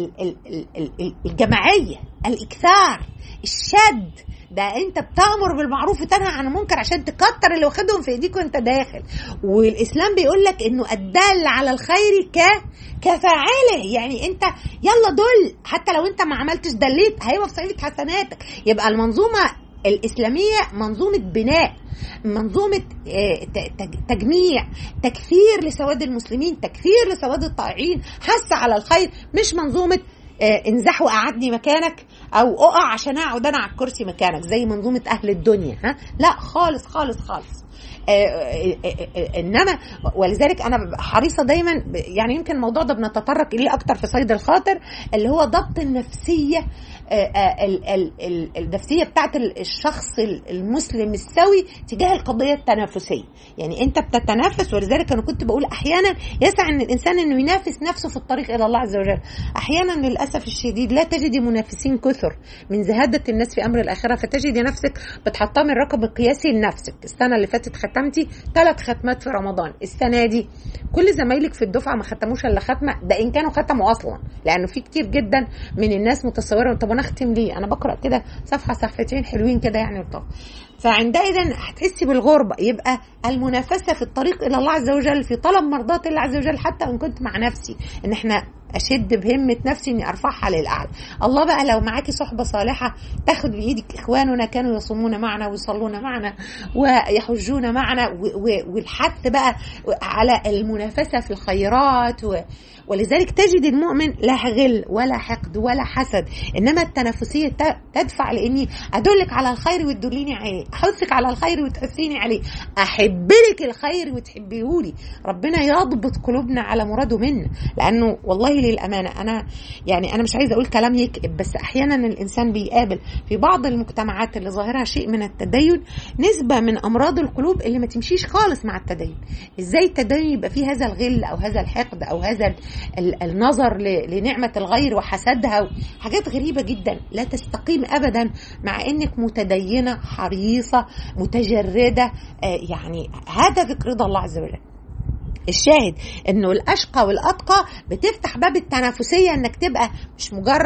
الجماعيه الاكثار الشد ده انت بتامر بالمعروف وتنهى عن المنكر عشان تكتر اللي واخدهم في ايديك وانت داخل والاسلام بيقول لك انه الدال على الخير ك كفاعله يعني انت يلا دل حتى لو انت ما عملتش دليت هيبقى في صحيفه حسناتك يبقى المنظومه الإسلامية منظومة بناء منظومة تجميع تكثير لسواد المسلمين تكثير لسواد الطائعين حث على الخير مش منظومة انزح وقعدني مكانك او اقع عشان اقعد انا على الكرسي مكانك زي منظومه اهل الدنيا ها لا خالص خالص خالص انما ولذلك انا حريصه دايما يعني يمكن الموضوع ده بنتطرق اليه اكتر في صيد الخاطر اللي هو ضبط النفسيه النفسيه بتاعت الشخص المسلم السوي تجاه القضيه التنافسيه يعني انت بتتنافس ولذلك انا كنت بقول احيانا يسعى ان الانسان انه ينافس نفسه في الطريق الى الله عز وجل احيانا للاسف الشديد لا تجدي منافسين كثر من زهاده الناس في امر الاخره فتجدي نفسك بتحطمي الرقم القياسي لنفسك السنه اللي فاتت ختمتي ثلاث ختمات في رمضان السنه دي كل زمايلك في الدفعه ما ختموش الا ختمه ده ان كانوا ختموا اصلا لانه في كتير جدا من الناس متصوره طب انا اختم ليه انا بقرا كده صفحه صفحتين حلوين كده يعني طب فعندئذ هتحسي بالغربة يبقى المنافسة في الطريق إلى الله عز وجل في طلب مرضات الله عز وجل حتى إن كنت مع نفسي إن إحنا أشد بهمة نفسي إني أرفعها للأعلى الله بقى لو معاكي صحبة صالحة تاخد بإيدك إخواننا كانوا يصومون معنا ويصلون معنا ويحجون معنا والحث بقى على المنافسة في الخيرات و ولذلك تجد المؤمن لا غل ولا حقد ولا حسد انما التنافسيه تدفع لاني ادلك على الخير وتدليني عليه احثك على الخير وتحثيني عليه احب لك الخير وتحبيه لي ربنا يضبط قلوبنا على مراده منا لانه والله للامانه انا يعني انا مش عايزه اقول كلام يكئب بس احيانا الانسان بيقابل في بعض المجتمعات اللي ظاهرها شيء من التدين نسبه من امراض القلوب اللي ما تمشيش خالص مع التدين ازاي التدين يبقى فيه هذا الغل او هذا الحقد او هذا النظر لنعمة الغير وحسدها حاجات غريبة جدا لا تستقيم أبدا مع أنك متدينة حريصة متجردة يعني هذا ذكر رضا الله عز وجل الشاهد انه الاشقى والاتقى بتفتح باب التنافسيه انك تبقى مش مجرد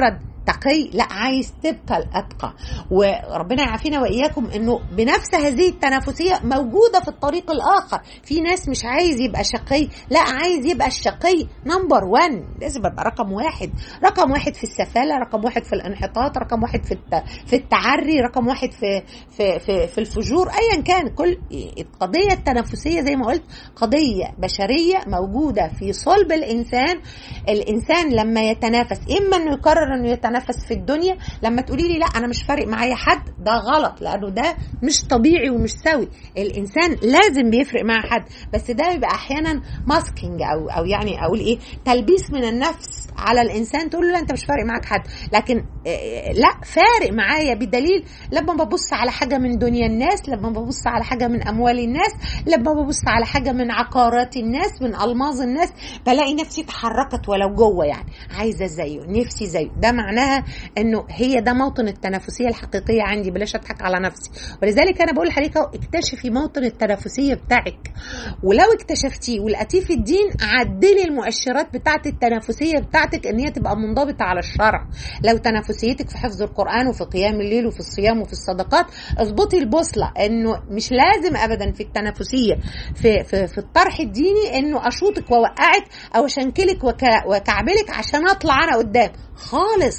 تقي لا عايز تبقى الاتقى وربنا يعافينا واياكم انه بنفس هذه التنافسيه موجوده في الطريق الاخر في ناس مش عايز يبقى شقي لا عايز يبقى الشقي نمبر 1 لازم يبقى رقم واحد رقم واحد في السفاله رقم واحد في الانحطاط رقم واحد في في التعري رقم واحد في في في, في الفجور ايا كان كل القضيه التنافسيه زي ما قلت قضيه بشريه موجوده في صلب الانسان الانسان لما يتنافس اما انه يقرر انه يتنافس في الدنيا لما تقولي لي لا انا مش فارق معايا حد ده غلط لانه ده مش طبيعي ومش سوي الانسان لازم بيفرق مع حد بس ده بيبقى احيانا ماسكينج او او يعني اقول ايه تلبيس من النفس على الانسان تقول له لا انت مش فارق معاك حد لكن لا فارق معايا بدليل لما ببص على حاجه من دنيا الناس لما ببص على حاجه من اموال الناس لما ببص على حاجه من عقارات الناس من الماظ الناس بلاقي نفسي اتحركت ولو جوه يعني عايزه زيه نفسي زيه ده معناها انه هي ده موطن التنافسيه الحقيقيه عندي بلاش اضحك على نفسي ولذلك انا بقول لحضرتك اكتشفي موطن التنافسيه بتاعك ولو اكتشفتيه ولقيتيه في الدين عدلي المؤشرات بتاعت التنافسيه بتاعتك ان هي تبقى منضبطه على الشرع لو تنافسيتك في حفظ القران وفي قيام الليل وفي الصيام وفي الصدقات اظبطي البوصله انه مش لازم ابدا في التنافسيه في في, في الطرح الديني انه اشوطك واوقعك او اشنكلك وكعبلك عشان اطلع انا قدام خالص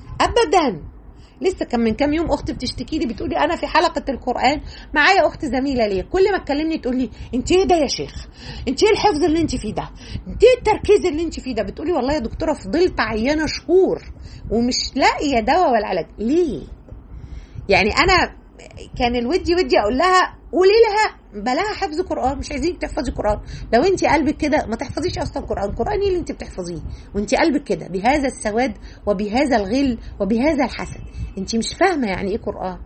ابدا لسه كان من كام يوم اختي بتشتكي لي بتقولي انا في حلقه القران معايا اخت زميله ليا كل ما تكلمني تقول لي انت ايه ده يا شيخ انت ايه الحفظ اللي انت فيه ده انت ايه التركيز اللي انت فيه ده بتقولي والله يا دكتوره فضلت عيانه شهور ومش لاقيه دواء ولا علاج ليه يعني انا كان الودي ودي اقول لها قولي لها بلاها حفظ قران مش عايزينك تحفظي قران لو انت قلبك كده ما تحفظيش اصلا قران قران ايه اللي انت بتحفظيه وانت قلبك كده بهذا السواد وبهذا الغل وبهذا الحسد انت مش فاهمه يعني ايه قران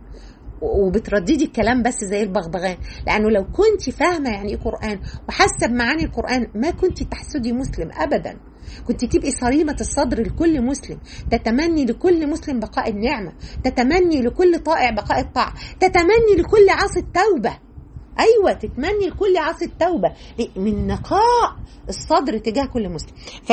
وبترددي الكلام بس زي البغبغان لانه لو كنت فاهمه يعني ايه قران وحاسه بمعاني القران ما كنت تحسدي مسلم ابدا كنت تبقي صريمة الصدر لكل مسلم تتمني لكل مسلم بقاء النعمة تتمني لكل طائع بقاء الطاعة تتمني لكل عاصي التوبة ايوه تتمني لكل عاصي التوبه من نقاء الصدر تجاه كل مسلم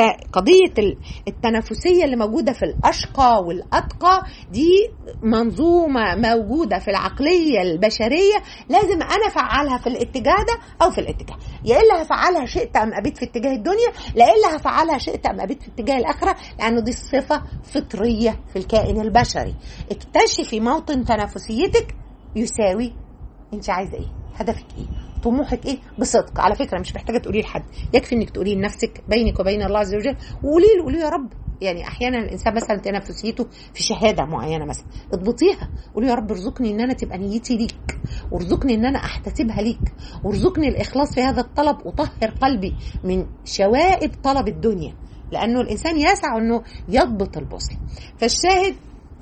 فقضيه التنافسيه اللي موجوده في الاشقى والاتقى دي منظومه موجوده في العقليه البشريه لازم انا افعلها في الاتجاه ده او في الاتجاه يا الا هفعلها شئت ام ابيت في اتجاه الدنيا لا الا هفعلها شئت ام ابيت في اتجاه الاخره لانه دي صفه فطريه في الكائن البشري اكتشفي موطن تنافسيتك يساوي انت عايزه ايه هدفك ايه طموحك ايه بصدق على فكره مش محتاجه تقوليه لحد يكفي انك تقوليه لنفسك بينك وبين الله عز وجل وقولي له قولي يا رب يعني احيانا الانسان مثلا تنافسيته في شهاده معينه مثلا اضبطيها قولي يا رب ارزقني ان انا تبقى نيتي ليك وارزقني ان انا احتسبها ليك وارزقني الاخلاص في هذا الطلب وطهر قلبي من شوائب طلب الدنيا لانه الانسان يسعى انه يضبط البصر فالشاهد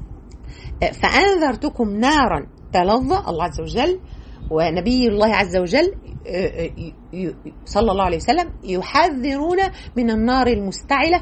فانذرتكم نارا تلظى الله عز وجل ونبي الله عز وجل صلى الله عليه وسلم يحذرون من النار المستعلة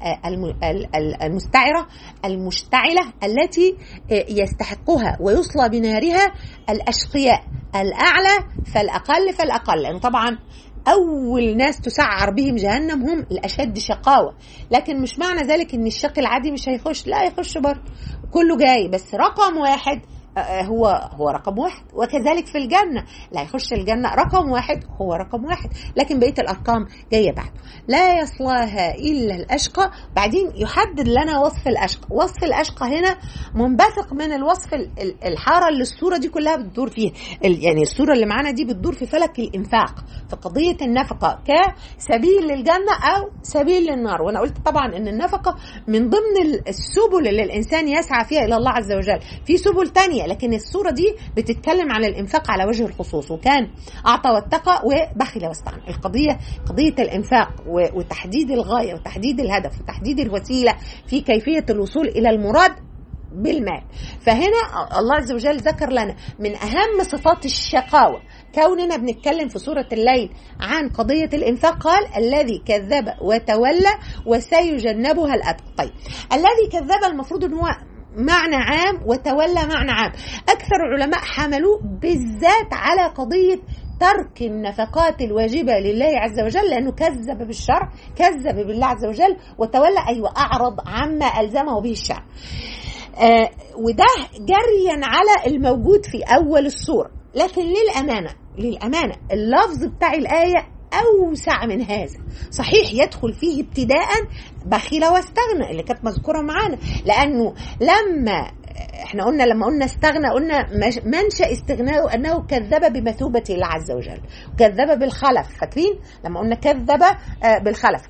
المستعرة المشتعلة التي يستحقها ويصلى بنارها الأشقياء الأعلى فالأقل فالأقل لأن طبعا أول ناس تسعر بهم جهنم هم الأشد شقاوة لكن مش معنى ذلك أن الشقي العادي مش هيخش لا يخش برضه كله جاي بس رقم واحد هو هو رقم واحد وكذلك في الجنة لا يخش الجنة رقم واحد هو رقم واحد لكن بقية الأرقام جاية بعده لا يصلاها إلا الأشقى بعدين يحدد لنا وصف الأشقى وصف الأشقى هنا منبثق من الوصف الحارة اللي الصورة دي كلها بتدور فيها يعني الصورة اللي معانا دي بتدور في فلك الإنفاق في قضية النفقة كسبيل للجنة أو سبيل للنار وأنا قلت طبعا أن النفقة من ضمن السبل اللي الإنسان يسعى فيها إلى الله عز وجل في سبل تانية لكن الصورة دي بتتكلم على الإنفاق على وجه الخصوص وكان أعطى واتقى وبخل واستغنى القضية قضية الإنفاق وتحديد الغاية وتحديد الهدف وتحديد الوسيلة في كيفية الوصول إلى المراد بالمال فهنا الله عز وجل ذكر لنا من أهم صفات الشقاوة كوننا بنتكلم في سورة الليل عن قضية الإنفاق قال الذي كذب وتولى وسيجنبها الأتقى طيب الذي كذب المفروض أن هو معنى عام وتولى معنى عام أكثر العلماء حملوه بالذات على قضية ترك النفقات الواجبة لله عز وجل لأنه كذب بالشرع كذب بالله عز وجل وتولى أيوة أعرض عما ألزمه به الشرع آه وده جريا على الموجود في أول السورة لكن للأمانة للأمانة اللفظ بتاع الآية أوسع من هذا صحيح يدخل فيه ابتداء بخيل واستغنى اللي كانت مذكورة معانا لأنه لما احنا قلنا لما قلنا استغنى قلنا منشا استغنائه انه كذب بمثوبه الله عز وجل كذب بالخلف فاكرين لما قلنا كذب بالخلف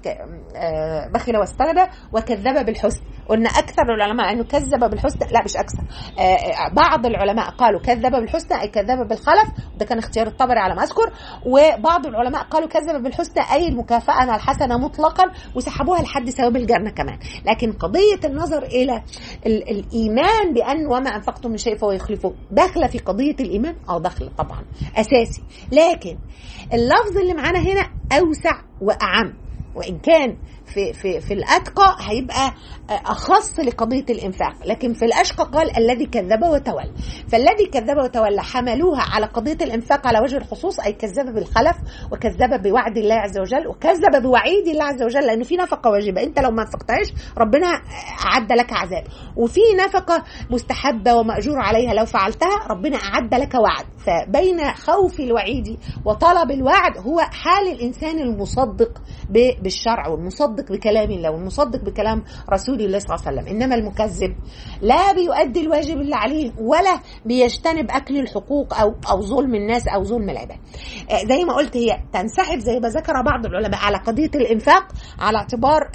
بخل واستغنى وكذب بالحسن قلنا اكثر العلماء انه كذب بالحسنى لا مش اكثر بعض العلماء قالوا كذب بالحسنى اي كذب بالخلف ده كان اختيار الطبري على ما اذكر وبعض العلماء قالوا كذب بالحسنى اي المكافاه الحسنه مطلقا وسحبوها لحد ثواب الجنه كمان لكن قضيه النظر الى الايمان بان وما انفقتم من شيء فهو يخلفه داخله في قضيه الايمان اه داخله طبعا اساسي لكن اللفظ اللي معانا هنا اوسع واعم وان كان في في في الاتقى هيبقى اخص لقضيه الانفاق لكن في الاشقى قال الذي كذب وتولى فالذي كذب وتولى حملوها على قضيه الانفاق على وجه الخصوص اي كذب بالخلف وكذب بوعد الله عز وجل وكذب بوعيد الله عز وجل لانه في نفقه واجبه انت لو ما انفقتهاش ربنا اعد لك عذاب وفي نفقه مستحبه وماجور عليها لو فعلتها ربنا اعد لك وعد فبين خوف الوعيد وطلب الوعد هو حال الانسان المصدق بالشرع والمصدق بكلام الله والمصدق بكلام رسول الله صلى الله عليه وسلم انما المكذب لا بيؤدي الواجب اللي عليه ولا بيجتنب اكل الحقوق او او ظلم الناس او ظلم العباد زي ما قلت هي تنسحب زي ما ذكر بعض العلماء على قضيه الانفاق على اعتبار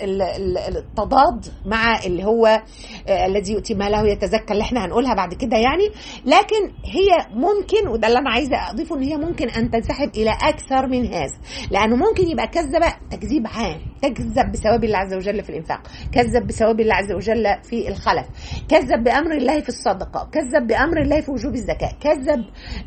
التضاد مع اللي هو الذي يؤتي ماله يتزكى اللي احنا هنقولها بعد كده يعني لكن هي ممكن وده اللي انا عايزه اضيفه ان هي ممكن ان تنسحب الى اكثر من هذا لانه ممكن يبقى كذب تكذيب عام كذب بثواب الله عز وجل في الانفاق كذب بثواب الله عز وجل في الخلف كذب بامر الله في الصدقه كذب بامر الله في وجوب الزكاه كذب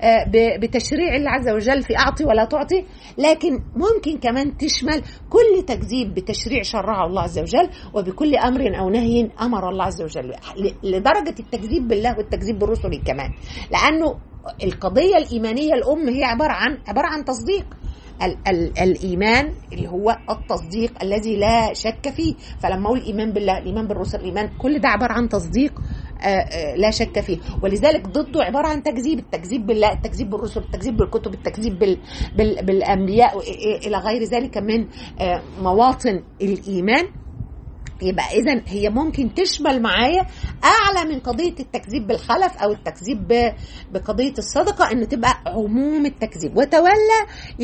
بتشريع الله عز وجل في اعطي ولا تعطي لكن ممكن كمان تشمل كل تكذيب بتشريع شرعه الله عز وجل وبكل امر او نهي امر الله عز وجل لدرجه التكذيب بالله والتكذيب بالرسل كمان لانه القضيه الايمانيه الام هي عباره عن عباره عن تصديق ال ال الايمان اللي هو التصديق الذي لا شك فيه فلما اقول الايمان بالله الايمان بالرسل الايمان كل ده عباره عن تصديق آآ آآ لا شك فيه ولذلك ضده عباره عن تكذيب التكذيب بالله التكذيب بالرسل التكذيب بالكتب التكذيب بال بال بالانبياء الى غير ذلك من مواطن الايمان يبقى اذا هي ممكن تشمل معايا اعلى من قضيه التكذيب بالخلف او التكذيب بقضيه الصدقه ان تبقى عموم التكذيب وتولى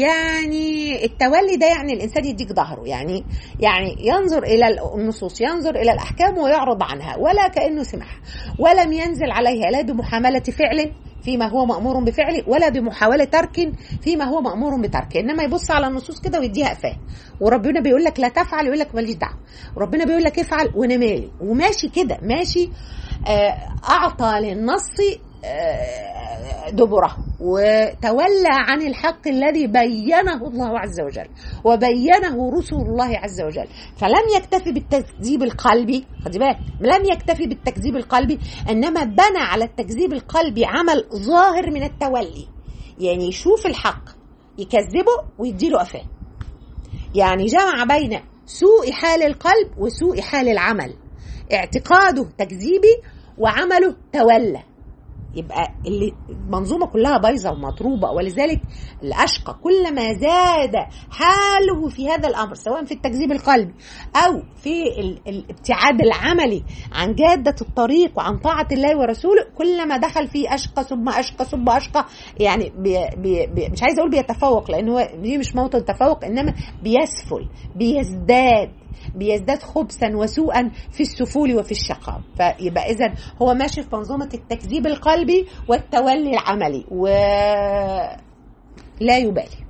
يعني التولي ده يعني الانسان يديك ظهره يعني يعني ينظر الى النصوص ينظر الى الاحكام ويعرض عنها ولا كانه سمعها ولم ينزل عليها لا بمحامله فعل فيما هو مأمور بفعله ولا بمحاولة ترك فيما هو مأمور بتركه إنما يبص على النصوص كده ويديها قفاه وربنا بيقول لك لا تفعل يقول لك ماليش دعوة وربنا بيقول لك افعل وأنا مالي وماشي كده ماشي أعطى للنص دبره وتولى عن الحق الذي بينه الله عز وجل وبينه رسل الله عز وجل فلم يكتفي بالتكذيب القلبي خدي بالك لم يكتفي بالتكذيب القلبي انما بنى على التكذيب القلبي عمل ظاهر من التولي يعني يشوف الحق يكذبه ويديله قفاه يعني جمع بين سوء حال القلب وسوء حال العمل اعتقاده تكذيبي وعمله تولى يبقى اللي المنظومه كلها بايظه ومضروبه ولذلك الاشقى كلما زاد حاله في هذا الامر سواء في التكذيب القلبي او في الابتعاد العملي عن جاده الطريق وعن طاعه الله ورسوله كلما دخل في اشقى ثم اشقى ثم اشقى يعني بي بي بي مش عايزه اقول بيتفوق لان هو دي مش موطن تفوق انما بيسفل بيزداد بيزداد خبثا وسوءا في السفول وفي الشقاء فيبقى اذا هو ماشي في منظومه التكذيب القلبي والتولي العملي ولا يبالي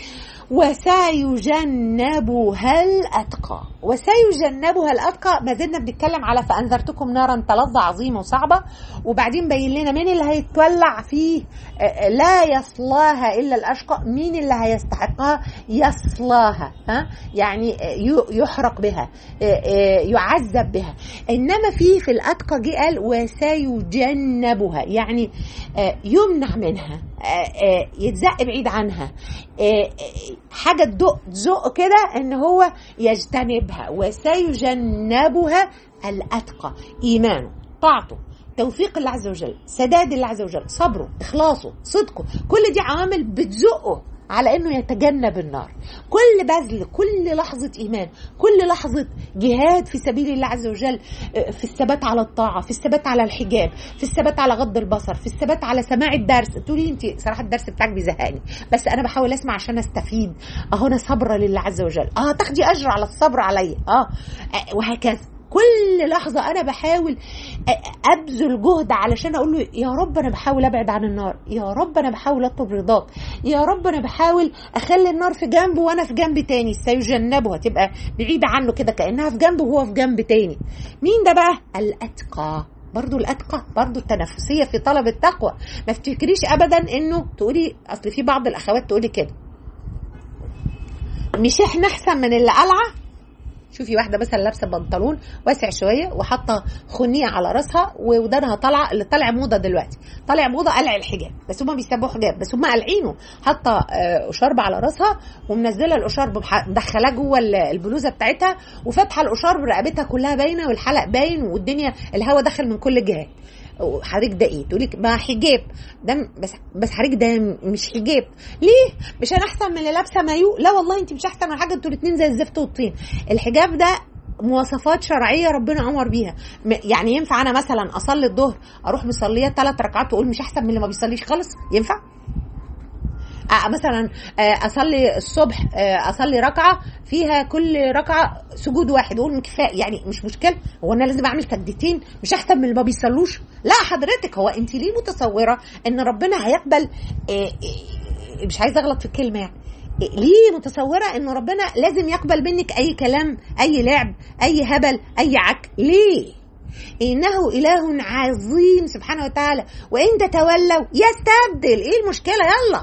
وسيجنبها الأتقى وسيجنبها الأتقى ما زلنا بنتكلم على فأنذرتكم نارا تلظى عظيمة وصعبة وبعدين بين لنا مين اللي هيتولع فيه لا يصلاها إلا الأشقى مين اللي هيستحق يستحقها يصلاها ها يعني يحرق بها يعذب بها انما في في الاتقى جه قال وسيجنبها يعني يمنع منها يتزق بعيد عنها حاجه تدق تزق كده ان هو يجتنبها وسيجنبها الاتقى ايمانه طاعته توفيق الله عز وجل سداد الله عز وجل صبره اخلاصه صدقه كل دي عوامل بتزقه على انه يتجنب النار كل بذل كل لحظه ايمان كل لحظه جهاد في سبيل الله عز وجل في الثبات على الطاعه في الثبات على الحجاب في الثبات على غض البصر في الثبات على سماع الدرس تقولي انت صراحه الدرس بتاعك بيزهقني بس انا بحاول اسمع عشان استفيد اهو انا صابره لله عز وجل اه تاخدي اجر على الصبر عليا اه وهكذا كل لحظة أنا بحاول أبذل جهد علشان أقول له يا رب أنا بحاول أبعد عن النار يا رب أنا بحاول أطلب رضاك يا رب أنا بحاول أخلي النار في جنبه وأنا في جنب تاني سيجنبها تبقى بعيدة عنه كده كأنها في جنبه وهو في جنب تاني مين ده بقى الأتقى برضو الأتقى برضو التنافسية في طلب التقوى ما تفتكريش أبدا إنه تقولي أصل في بعض الأخوات تقولي كده مش إحنا أحسن من اللي قلعة شوفي واحده مثلا لابسه بنطلون واسع شويه وحاطه خنيه على راسها وودانها طالعه اللي طالع موضه دلوقتي طالع موضه قلع الحجاب بس هما بيسموه حجاب بس هما قالعينه حاطه اشارب على راسها ومنزله الاشارب مدخلاه جوه البلوزه بتاعتها وفاتحه الاشارب رقبتها كلها باينه والحلق باين والدنيا الهواء داخل من كل جهات حضرتك ده ايه تقولي ما حجاب ده بس بس حضرتك ده مش حجاب ليه مش انا احسن من اللي لابسه مايو لا والله انت مش احسن من حاجه انتوا الاثنين زي الزفت والطين الحجاب ده مواصفات شرعيه ربنا امر بيها يعني ينفع انا مثلا اصلي الظهر اروح مصليه ثلاث ركعات واقول مش احسن من اللي ما بيصليش خالص ينفع مثلا اصلي الصبح اصلي ركعه فيها كل ركعه سجود واحد اقول كفايه يعني مش مشكله هو انا لازم اعمل سجدتين مش احسن من اللي ما بيصلوش لا حضرتك هو انت ليه متصوره ان ربنا هيقبل مش عايزه اغلط في الكلمه يعني ليه متصوره ان ربنا لازم يقبل منك اي كلام اي لعب اي هبل اي عك ليه إنه إله عظيم سبحانه وتعالى وإن تتولوا يستبدل إيه المشكلة يلا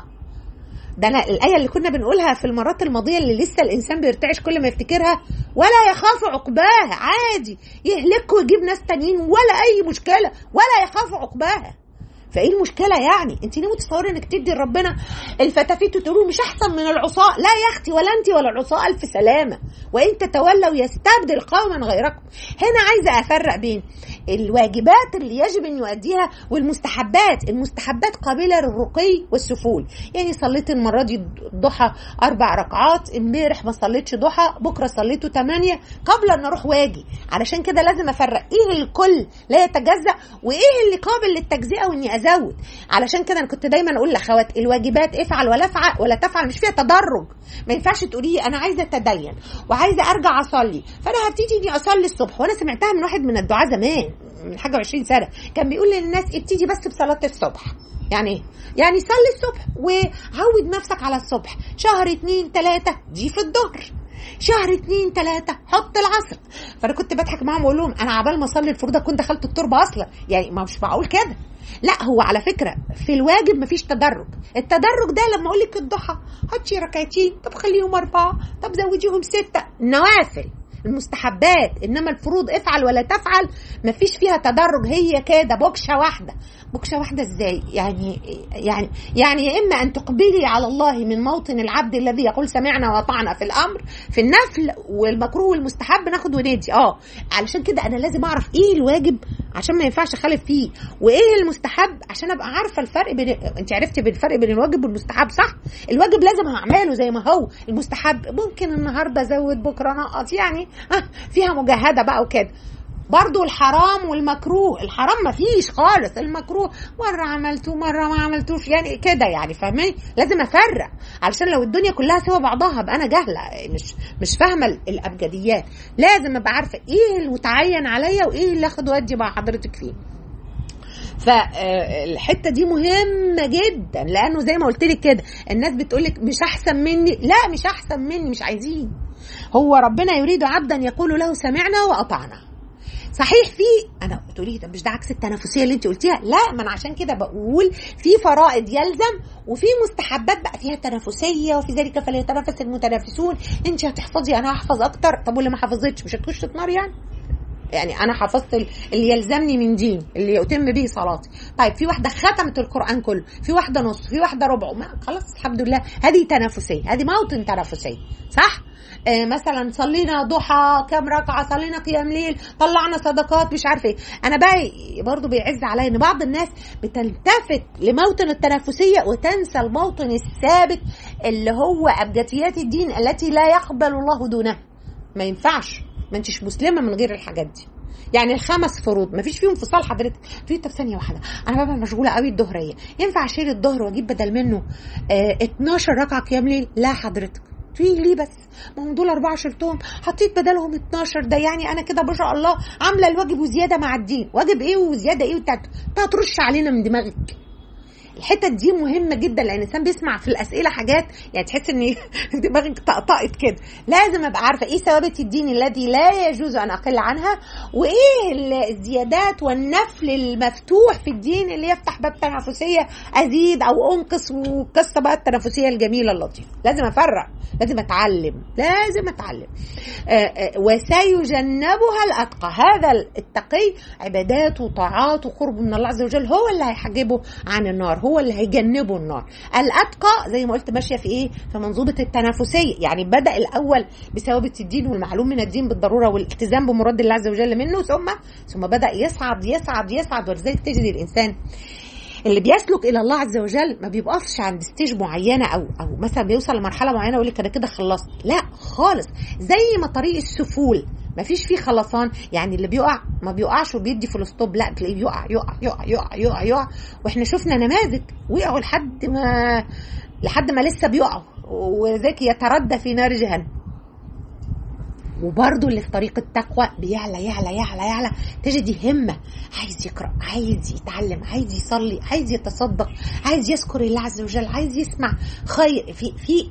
ده أنا الآية اللي كنا بنقولها في المرات الماضية اللي لسه الإنسان بيرتعش كل ما يفتكرها ولا يخاف عقباها عادي يهلك ويجيب ناس تانيين ولا أي مشكلة ولا يخاف عقباها فايه المشكله يعني انت ليه متصوره انك تدي لربنا الفتافيت وتقولوا مش احسن من العصاة لا يا اختي ولا انت ولا العصاة الف سلامه وان تتولوا يستبدل قوما غيركم هنا عايزه افرق بين الواجبات اللي يجب ان يؤديها والمستحبات المستحبات قابله للرقي والسفول يعني صليت المره دي الضحى اربع ركعات امبارح ما صليتش ضحى بكره صليته ثمانيه قبل ان اروح واجي علشان كده لازم افرق ايه الكل لا يتجزا وايه اللي قابل للتجزئه واني ازود علشان كده انا كنت دايما اقول لاخوات الواجبات افعل ولا افعل ولا تفعل مش فيها تدرج ما ينفعش تقولي انا عايزه اتدين وعايزه ارجع اصلي فانا هبتدي اني اصلي الصبح وانا سمعتها من واحد من الدعاه زمان من حاجه 20 سنه كان بيقول للناس ابتدي بس بصلاه الصبح يعني ايه؟ يعني صلي الصبح وعود نفسك على الصبح شهر اتنين تلاته دي في الظهر شهر اتنين تلاته حط العصر فانا كنت بضحك معاهم واقول لهم انا عبال ما اصلي الفروض كنت دخلت التربه اصلا يعني ما مش معقول كده لا هو على فكره في الواجب مفيش تدرج التدرج ده لما اقول لك الضحى حطي ركعتين طب خليهم اربعه طب زوديهم سته نوافل المستحبات انما الفروض افعل ولا تفعل مفيش فيها تدرج هي كده بوكشه واحده بوكشه واحده ازاي يعني يعني يعني يا اما ان تقبلي على الله من موطن العبد الذي يقول سمعنا واطعنا في الامر في النفل والمكروه والمستحب ناخد وندي اه علشان كده انا لازم اعرف ايه الواجب عشان ما ينفعش اخالف فيه وايه المستحب عشان ابقى عارفه الفرق بين انت عرفتي بالفرق بين الواجب والمستحب صح الواجب لازم هعمله زي ما هو المستحب ممكن النهارده ازود بكره نقص يعني فيها مجاهده بقى وكده برضو الحرام والمكروه الحرام ما فيش خالص المكروه مرة عملته مرة ما عملتوش يعني كده يعني فاهمين لازم افرق علشان لو الدنيا كلها سوا بعضها ابقى انا جاهلة مش مش فاهمة الابجديات لازم ابقى عارفة ايه المتعين عليا وايه اللي اخد وادي مع حضرتك فيه فالحته دي مهمه جدا لانه زي ما قلت لك كده الناس بتقول لك مش احسن مني لا مش احسن مني مش عايزين هو ربنا يريد عبدا يقول له سمعنا واطعنا صحيح في انا تقولي ده مش ده عكس التنافسيه اللي انت قلتيها لا ما انا عشان كده بقول في فرائض يلزم وفي مستحبات بقى فيها تنافسيه وفي ذلك فليتنافس المتنافسون انت هتحفظي انا هحفظ اكتر طب واللي ما حفظتش مش هتخش النار يعني يعني انا حفظت اللي يلزمني من دين اللي يتم به صلاتي طيب في واحده ختمت القران كله في واحده نص في واحده ربع ما خلاص الحمد لله هذه تنافسيه هذه موطن تنافسيه صح آه مثلا صلينا ضحى كام ركعه صلينا قيام ليل طلعنا صدقات مش عارفه ايه انا بقى برضو بيعز عليا ان بعض الناس بتلتفت لموطن التنافسيه وتنسى الموطن الثابت اللي هو ابجديات الدين التي لا يقبل الله دونها ما ينفعش ما انتش مسلمه من غير الحاجات دي يعني الخمس فروض ما فيش فيهم انفصال حضرتك تقولي طب ثانيه واحده انا ببقى مشغوله قوي الظهريه ينفع اشيل الظهر واجيب بدل منه اه 12 ركعه قيام ليل لا حضرتك تقولي ليه بس ما هم دول أربعة شلتهم حطيت بدلهم 12 ده يعني أنا كده ما شاء الله عاملة الواجب وزيادة مع الدين واجب إيه وزيادة إيه وتعت هترش علينا من دماغك الحتت دي مهمه جدا لان الانسان بيسمع في الاسئله حاجات يعني تحس ان دماغك طقطقت كده لازم ابقى عارفه ايه ثوابت الدين التي لا يجوز ان اقل عنها وايه الزيادات والنفل المفتوح في الدين اللي يفتح باب تنافسيه ازيد او انقص وقصه بقى التنافسيه الجميله اللطيفه لازم افرق لازم اتعلم لازم اتعلم وسيجنبها الاتقى هذا التقي عبادات وطاعات وقرب من الله عز وجل هو اللي هيحجبه عن النار هو اللي هيجنبه النار الاتقى زي ما قلت ماشيه في ايه في منظومه التنافسيه يعني بدا الاول بثوابت الدين والمعلوم من الدين بالضروره والالتزام بمراد الله عز وجل منه ثم ثم بدا يصعد يصعد يصعد ولذلك تجد الانسان اللي بيسلك الى الله عز وجل ما بيبقاش عند ستيج معينه او او مثلا بيوصل لمرحله معينه ويقول لك انا كده خلصت لا خالص زي ما طريق السفول ما فيش فيه خلصان يعني اللي بيقع ما بيقعش وبيدي في الستوب لا تلاقيه بيقع يقع يقع يقع يقع يقع واحنا شفنا نماذج وقعوا لحد ما لحد ما لسه بيقعوا وذاك يتردى في نار جهنم وبرضه اللي في طريق التقوى بيعلى يعلى يعلى يعلى تجدي همة عايز يقرأ عايز يتعلم عايز يصلي عايز يتصدق عايز يذكر الله عز وجل عايز يسمع خير في في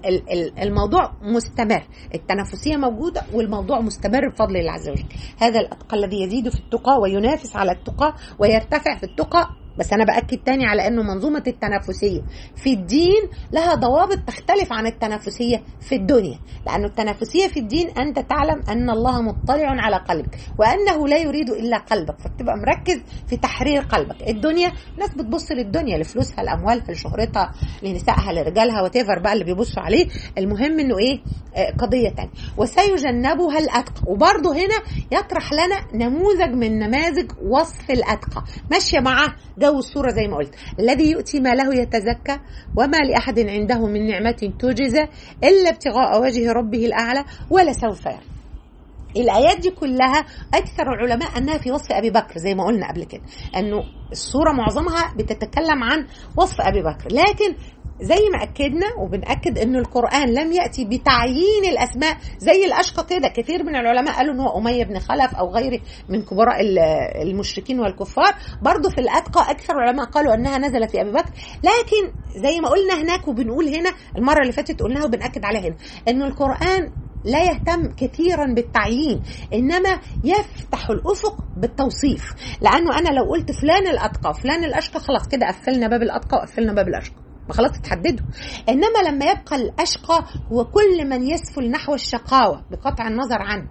الموضوع مستمر التنافسية موجودة والموضوع مستمر بفضل الله عز وجل هذا الأتقى الذي يزيد في التقى وينافس على التقى ويرتفع في التقى بس انا باكد تاني على انه منظومه التنافسيه في الدين لها ضوابط تختلف عن التنافسيه في الدنيا لانه التنافسيه في الدين انت تعلم ان الله مطلع على قلبك وانه لا يريد الا قلبك فبتبقى مركز في تحرير قلبك الدنيا ناس بتبص للدنيا لفلوسها لاموالها لشهرتها لنسائها لرجالها وتيفر بقى اللي بيبصوا عليه المهم انه ايه قضيه تانية وسيجنبها الاتقى وبرضه هنا يطرح لنا نموذج من نماذج وصف الاتقى ماشيه معاه جو الصورة زي ما قلت الذي يؤتي ما له يتزكى وما لأحد عنده من نعمة تجزى إلا ابتغاء وجه ربه الأعلى ولا سوف يرى الآيات دي كلها أكثر العلماء أنها في وصف أبي بكر زي ما قلنا قبل كده أنه الصورة معظمها بتتكلم عن وصف أبي بكر لكن زي ما اكدنا وبناكد ان القران لم ياتي بتعيين الاسماء زي الاشقى كده كثير من العلماء قالوا ان هو اميه بن خلف او غيره من كبراء المشركين والكفار برضه في الاتقى اكثر العلماء قالوا انها نزلت في ابي بكر لكن زي ما قلنا هناك وبنقول هنا المره اللي فاتت قلناها وبناكد عليها هنا ان القران لا يهتم كثيرا بالتعيين انما يفتح الافق بالتوصيف لانه انا لو قلت فلان الاتقى فلان الاشقى خلاص كده قفلنا باب الاتقى وقفلنا باب الاشقى ما خلاص اتحددوا انما لما يبقى الاشقى هو كل من يسفل نحو الشقاوه بقطع النظر عنه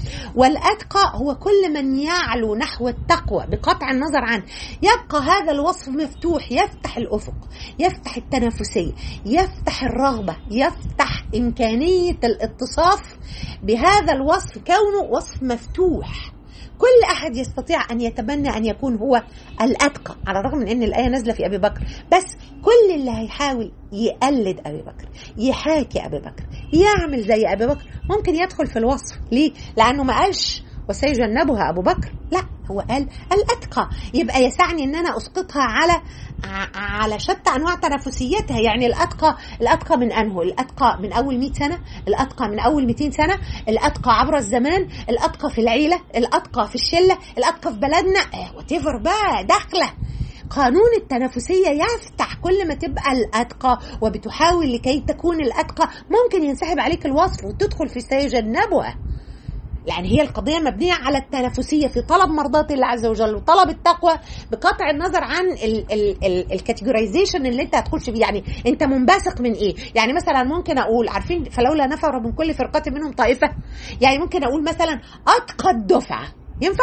والاتقى هو كل من يعلو نحو التقوى بقطع النظر عنه يبقى هذا الوصف مفتوح يفتح الافق يفتح التنافسيه يفتح الرغبه يفتح امكانيه الاتصاف بهذا الوصف كونه وصف مفتوح كل احد يستطيع ان يتمنى ان يكون هو الاتقى على الرغم من ان الايه نازله في ابي بكر بس كل اللي هيحاول يقلد ابي بكر يحاكي ابي بكر يعمل زي ابي بكر ممكن يدخل في الوصف ليه لانه ما قالش وسيجنبها ابو بكر لا هو قال الاتقى يبقى يسعني ان انا اسقطها على على شتى انواع تنافسيتها يعني الاتقى الاتقى من انه الاتقى من اول 100 سنه الاتقى من اول 200 سنه الاتقى عبر الزمان الاتقى في العيله الاتقى في الشله الاتقى في بلدنا وات بقى داخله قانون التنافسية يفتح كل ما تبقى الأتقى وبتحاول لكي تكون الأتقى ممكن ينسحب عليك الوصف وتدخل في سيجنبها لان هي القضيه مبنيه على التنافسيه في طلب مرضاه الله عز وجل وطلب التقوى بقطع النظر عن الكاتيجورايزيشن اللي انت هتخش فيه يعني انت منبثق من ايه يعني مثلا ممكن اقول عارفين فلولا نفر من كل فرقه منهم طائفه يعني ممكن اقول مثلا اتقى الدفعه ينفع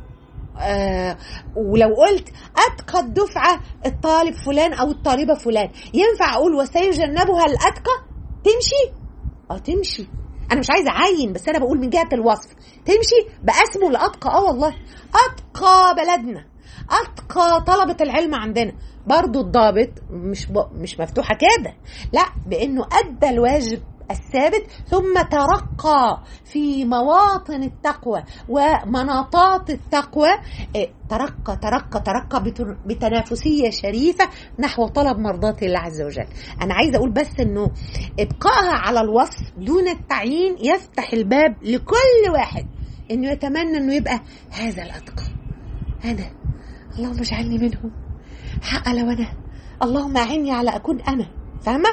آه ولو قلت اتقى الدفعه الطالب فلان او الطالبه فلان ينفع اقول وسيجنبها الاتقى تمشي اه تمشي انا مش عايزه اعين بس انا بقول من جهه الوصف تمشي باسمه لاتقى اه والله اتقى بلدنا اتقى طلبه العلم عندنا برضو الضابط مش ب... مش مفتوحه كده لا بانه ادى الواجب الثابت ثم ترقى في مواطن التقوى ومناطات التقوى ترقى ترقى ترقى بتنافسية شريفة نحو طلب مرضاة الله عز وجل أنا عايزة أقول بس أنه إبقائها على الوصف دون التعيين يفتح الباب لكل واحد أنه يتمنى أنه يبقى هذا الأتقى أنا اللهم اجعلني منهم حق لو أنا اللهم أعني على أكون أنا فاهمة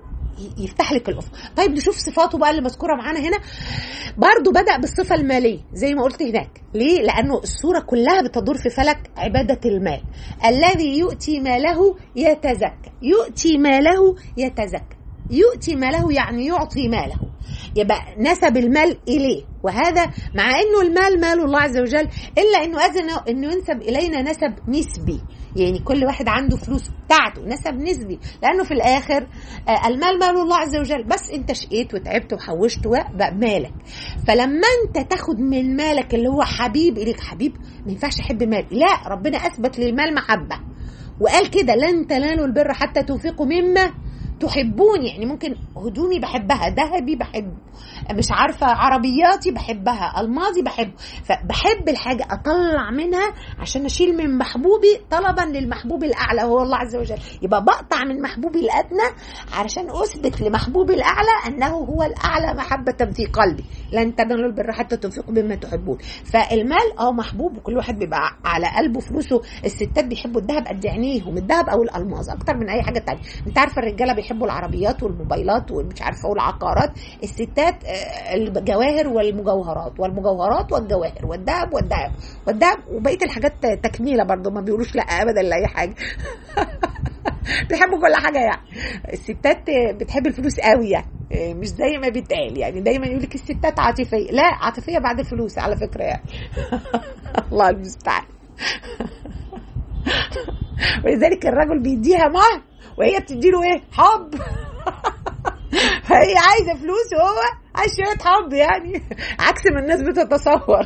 يفتح لك الافق طيب نشوف صفاته بقى اللي مذكوره معانا هنا برضو بدا بالصفه الماليه زي ما قلت هناك ليه لانه الصوره كلها بتدور في فلك عباده المال الذي يؤتي ماله يتزكى يؤتي ماله يتزكى يؤتي ماله يعني يعطي ماله يبقى نسب المال اليه وهذا مع انه المال مال الله عز وجل الا انه اذن انه ينسب الينا نسب نسبي يعني كل واحد عنده فلوس بتاعته نسب نسبي لانه في الاخر المال مال الله عز وجل بس انت شقيت وتعبت وحوشت بقى مالك فلما انت تاخد من مالك اللي هو حبيب اليك حبيب ما ينفعش احب مال لا ربنا اثبت للمال محبه وقال كده لن تنالوا البر حتى تنفقوا مما تحبون يعني ممكن هدومي بحبها ذهبي بحبه مش عارفة عربياتي بحبها الماضي بحبه فبحب الحاجة أطلع منها عشان أشيل من محبوبي طلبا للمحبوب الأعلى هو الله عز وجل يبقى بقطع من محبوبي الأدنى علشان أثبت لمحبوبي الأعلى أنه هو الأعلى محبة في قلبي لن تنالوا البر حتى تنفقوا مما تحبون فالمال اه محبوب وكل واحد بيبقى على قلبه فلوسه الستات بيحبوا الذهب قد عينيهم الذهب أو الألماظ أكتر من أي حاجة تانية أنت عارفة الرجالة بيحبوا العربيات والموبايلات ومش عارفة والعقارات الستات الجواهر والمجوهرات والمجوهرات والجواهر والذهب والذهب والذهب وبقيه الحاجات تكميله برضو ما بيقولوش لا ابدا لاي حاجه بيحبوا كل حاجه يعني الستات بتحب الفلوس قوي يعني مش زي ما بيتقال يعني دايما يقول لك الستات عاطفيه لا عاطفيه بعد الفلوس على فكره يعني الله المستعان ولذلك الرجل بيديها مهر وهي بتديله ايه حب فهي عايزه فلوس وهو عايز شويه حب يعني عكس ما الناس بتتصور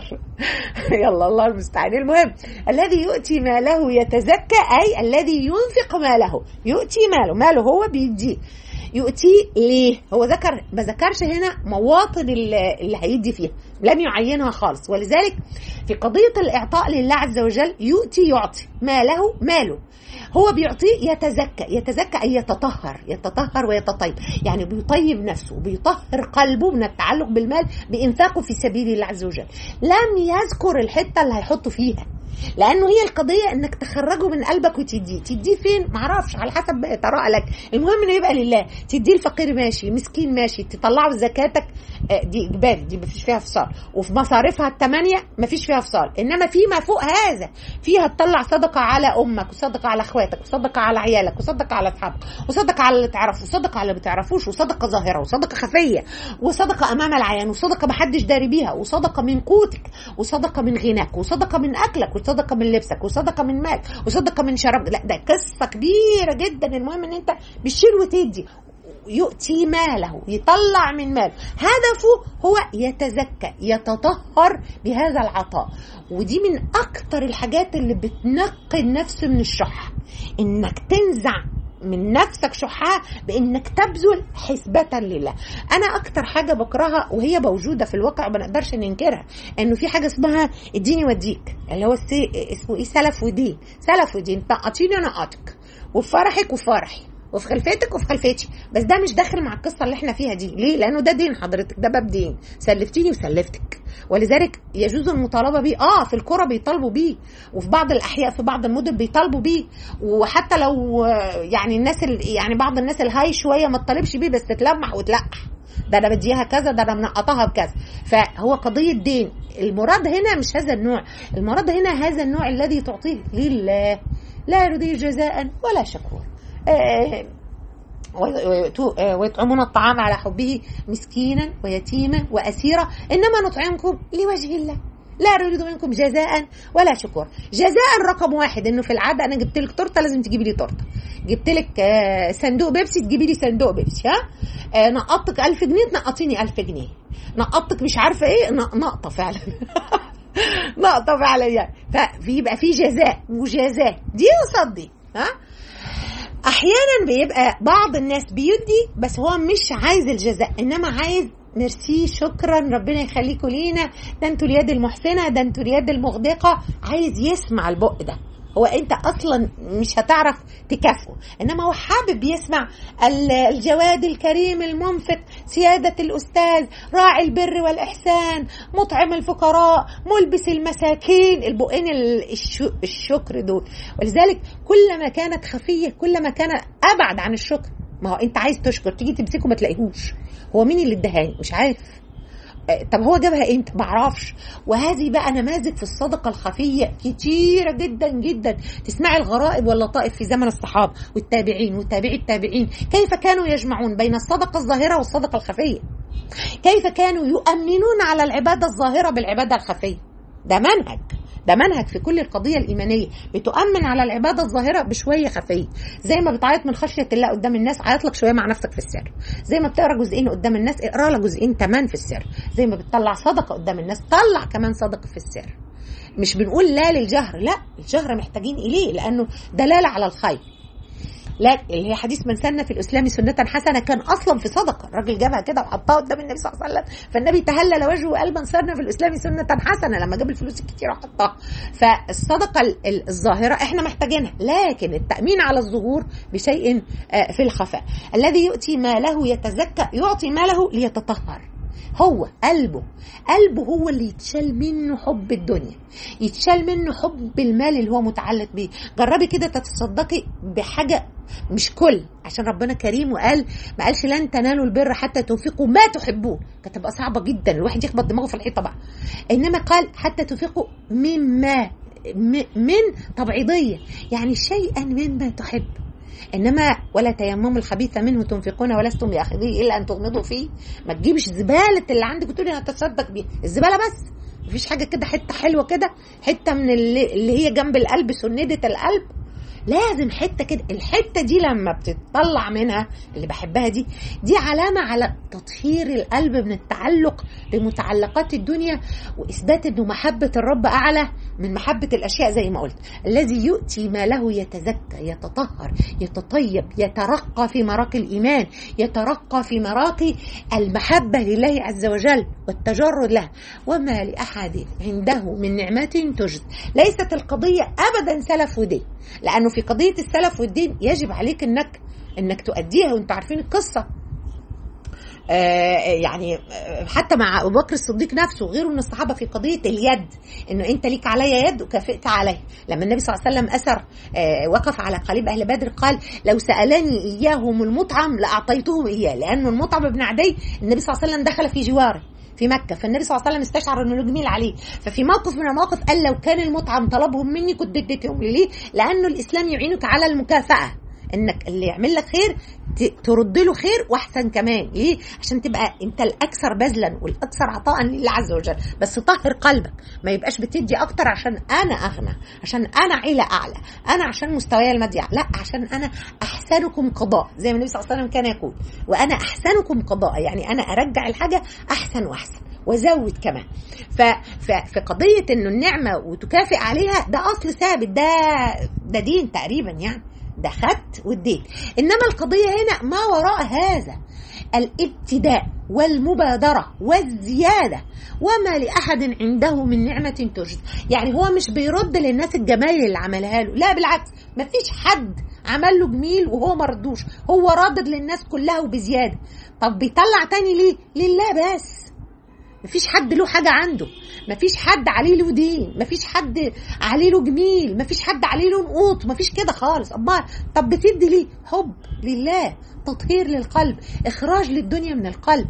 يلا الله المستعان المهم الذي يؤتي ماله يتزكى اي الذي ينفق ماله يؤتي ماله ماله هو بيديه يؤتيه ليه؟ هو ذكر ما ذكرش هنا مواطن اللي هيدي فيها لم يعينها خالص ولذلك في قضية الإعطاء لله عز وجل يؤتي يعطي ماله ماله هو بيعطيه يتزكى يتزكى أي يتطهر يتطهر ويتطيب يعني بيطيب نفسه بيطهر قلبه من التعلق بالمال بإنفاقه في سبيل الله عز وجل لم يذكر الحتة اللي هيحطه فيها لانه هي القضيه انك تخرجه من قلبك وتديه تديه فين معرفش على حسب بقى ترى لك المهم انه يبقى لله تديه الفقير ماشي مسكين ماشي تطلعه زكاتك دي اجباري دي مفيش فيها فصال وفي مصاريفها الثمانيه مفيش فيها فصال انما فيما فوق هذا فيها تطلع صدقه على امك وصدقه على اخواتك وصدقه على عيالك وصدقه على اصحابك وصدقه على اللي تعرفه وصدقه على اللي ما بتعرفوش وصدقه ظاهره وصدقه خفيه وصدقه امام العيان وصدقه محدش داري بيها وصدقه من قوتك وصدقه من غناك وصدقه من اكلك وصدقه من لبسك وصدقه من مال وصدقه من شراب لا ده قصه كبيره جدا المهم ان انت بتشيل وتدي يؤتي ماله يطلع من ماله هدفه هو يتزكى يتطهر بهذا العطاء ودي من اكتر الحاجات اللي بتنقي النفس من الشح انك تنزع من نفسك شحاة بانك تبذل حسبة لله انا اكتر حاجة بكرهها وهي موجودة في الواقع ما نقدرش ننكرها انه في حاجة اسمها اديني وديك اللي هو السي... اسمه ايه سلف ودين سلف ودين طاقتيني انا اقطك وفي فرحك وفي فرحي وفي خلفيتك وفي خلفيتي بس ده مش داخل مع القصه اللي احنا فيها دي ليه لانه ده دين حضرتك ده باب دين سلفتيني وسلفتك ولذلك يجوز المطالبه بيه اه في القرى بيطالبوا بيه وفي بعض الاحياء في بعض المدن بيطالبوا بيه وحتى لو يعني الناس يعني بعض الناس الهاي شويه ما تطالبش بيه بس تتلمح وتلقح ده انا بديها كذا ده انا منقطها بكذا فهو قضيه دين المراد هنا مش هذا النوع المراد هنا هذا النوع الذي تعطيه لله لا يرضي جزاء ولا شكور آه ويطعمون الطعام على حبه مسكينا ويتيما واسيرا انما نطعمكم لوجه الله لا نريد منكم جزاء ولا شكور جزاء رقم واحد انه في العاده انا جبت لك تورته لازم تجيبي لي تورته جبت لك صندوق بيبسي تجيبي لي صندوق بيبسي ها نقطتك 1000 جنيه تنقطيني 1000 جنيه نقطتك مش عارفه ايه نقطه فعلا نقطه فعلا يعني فبيبقى في جزاء مجازاه دي قصاد دي ها احيانا بيبقى بعض الناس بيدي بس هو مش عايز الجزاء انما عايز ميرسي شكرا ربنا يخليكم لينا ده انتوا اليد المحسنه ده انتوا اليد المغدقه عايز يسمع البق ده هو انت اصلا مش هتعرف تكافئه انما هو حابب يسمع الجواد الكريم المنفق سياده الاستاذ راعي البر والاحسان مطعم الفقراء ملبس المساكين البقين الشكر دول ولذلك كلما كانت خفيه كلما كان ابعد عن الشكر ما هو انت عايز تشكر تيجي تمسكه ما تلاقيهوش هو مين اللي ادهاني مش عارف طب هو جابها امتى ما اعرفش وهذه بقى نماذج في الصدقه الخفيه كتيره جدا جدا تسمعي الغرائب واللطائف في زمن الصحابه والتابعين وتابعي التابعين كيف كانوا يجمعون بين الصدقه الظاهره والصدقه الخفيه كيف كانوا يؤمنون على العباده الظاهره بالعباده الخفيه ده منهج ده منهج في كل القضية الإيمانية بتؤمن على العبادة الظاهرة بشوية خفية زي ما بتعيط من خشية الله قدام الناس عيط لك شوية مع نفسك في السر زي ما بتقرا جزئين قدام الناس اقرا لك جزئين كمان في السر زي ما بتطلع صدقة قدام الناس طلع كمان صدقة في السر مش بنقول لا للجهر لا الجهر محتاجين إليه لأنه دلالة على الخير لا اللي هي حديث من سن في الاسلام سنه حسنه كان اصلا في صدقه الراجل جابها كده وحطها قدام النبي صلى الله عليه وسلم فالنبي تهلل وجهه وقال من سن في الاسلام سنه حسنه لما جاب الفلوس الكتير وحطها فالصدقه الظاهره احنا محتاجينها لكن التامين على الظهور بشيء في الخفاء الذي يؤتي ماله يتزكى يعطي ماله ليتطهر هو قلبه قلبه هو اللي يتشال منه حب الدنيا يتشال منه حب المال اللي هو متعلق بيه جربي كده تتصدقي بحاجة مش كل عشان ربنا كريم وقال ما قالش لن تنالوا البر حتى تنفقوا ما تحبون كانت تبقى صعبة جدا الواحد يخبط دماغه في الحيطة بقى انما قال حتى تنفقوا مما من تبعيضية يعني شيئا مما تحب انما ولا تيمموا الخبيث منه تنفقون ولستم باخذيه الا ان تغمضوا فيه ما تجيبش زباله اللي عندك وتقولي انا اتصدق بيها الزباله بس مفيش حاجه كده حته حلوه كده حته من اللي, اللي هي جنب القلب سنده القلب لازم حته كده الحته دي لما بتطلع منها اللي بحبها دي دي علامه على تطهير القلب من التعلق بمتعلقات الدنيا واثبات انه محبه الرب اعلى من محبه الاشياء زي ما قلت الذي يؤتي ما له يتزكى يتطهر يتطيب يترقى في مراقي الايمان يترقى في مراقي المحبه لله عز وجل والتجرد له وما لاحد عنده من نعمه تجد ليست القضيه ابدا سلف ودين لانه في قضيه السلف والدين يجب عليك انك انك تؤديها وانتوا عارفين القصه آه يعني حتى مع ابو بكر الصديق نفسه وغيره من الصحابه في قضيه اليد انه انت ليك عليا يد وكافئت عليه لما النبي صلى الله عليه وسلم اثر آه وقف على قليب اهل بدر قال لو سالني اياهم المطعم لاعطيتهم اياه لانه المطعم بن عدي النبي صلى الله عليه وسلم دخل في جواره في مكة فالنبي صلى الله عليه وسلم استشعر انه جميل عليه ففي موقف من المواقف قال لو كان المطعم طلبهم مني كنت اديتهم ليه لانه الاسلام يعينك على المكافأة انك اللي يعمل لك خير ترد له خير واحسن كمان ليه عشان تبقى انت الاكثر بذلا والاكثر عطاء لله عز وجل بس طهر قلبك ما يبقاش بتدي اكتر عشان انا اغنى عشان انا عيله اعلى انا عشان مستواي المادي لا عشان انا احسنكم قضاء زي ما النبي صلى الله عليه وسلم كان يقول وانا احسنكم قضاء يعني انا ارجع الحاجه احسن واحسن وزود كمان ففي قضيه انه النعمه وتكافئ عليها ده اصل ثابت ده ده دين تقريبا يعني ده خدت واديت انما القضيه هنا ما وراء هذا الابتداء والمبادره والزياده وما لاحد عنده من نعمه تجد يعني هو مش بيرد للناس الجمايل اللي عملها له لا بالعكس ما فيش حد عمل له جميل وهو مردوش هو رادد للناس كلها وبزياده طب بيطلع تاني ليه لله بس مفيش حد له حاجة عنده مفيش حد عليه له دين مفيش حد عليه له جميل مفيش حد عليه له نقوط مفيش كده خالص أمال طب بتدي ليه حب لله تطهير للقلب إخراج للدنيا من القلب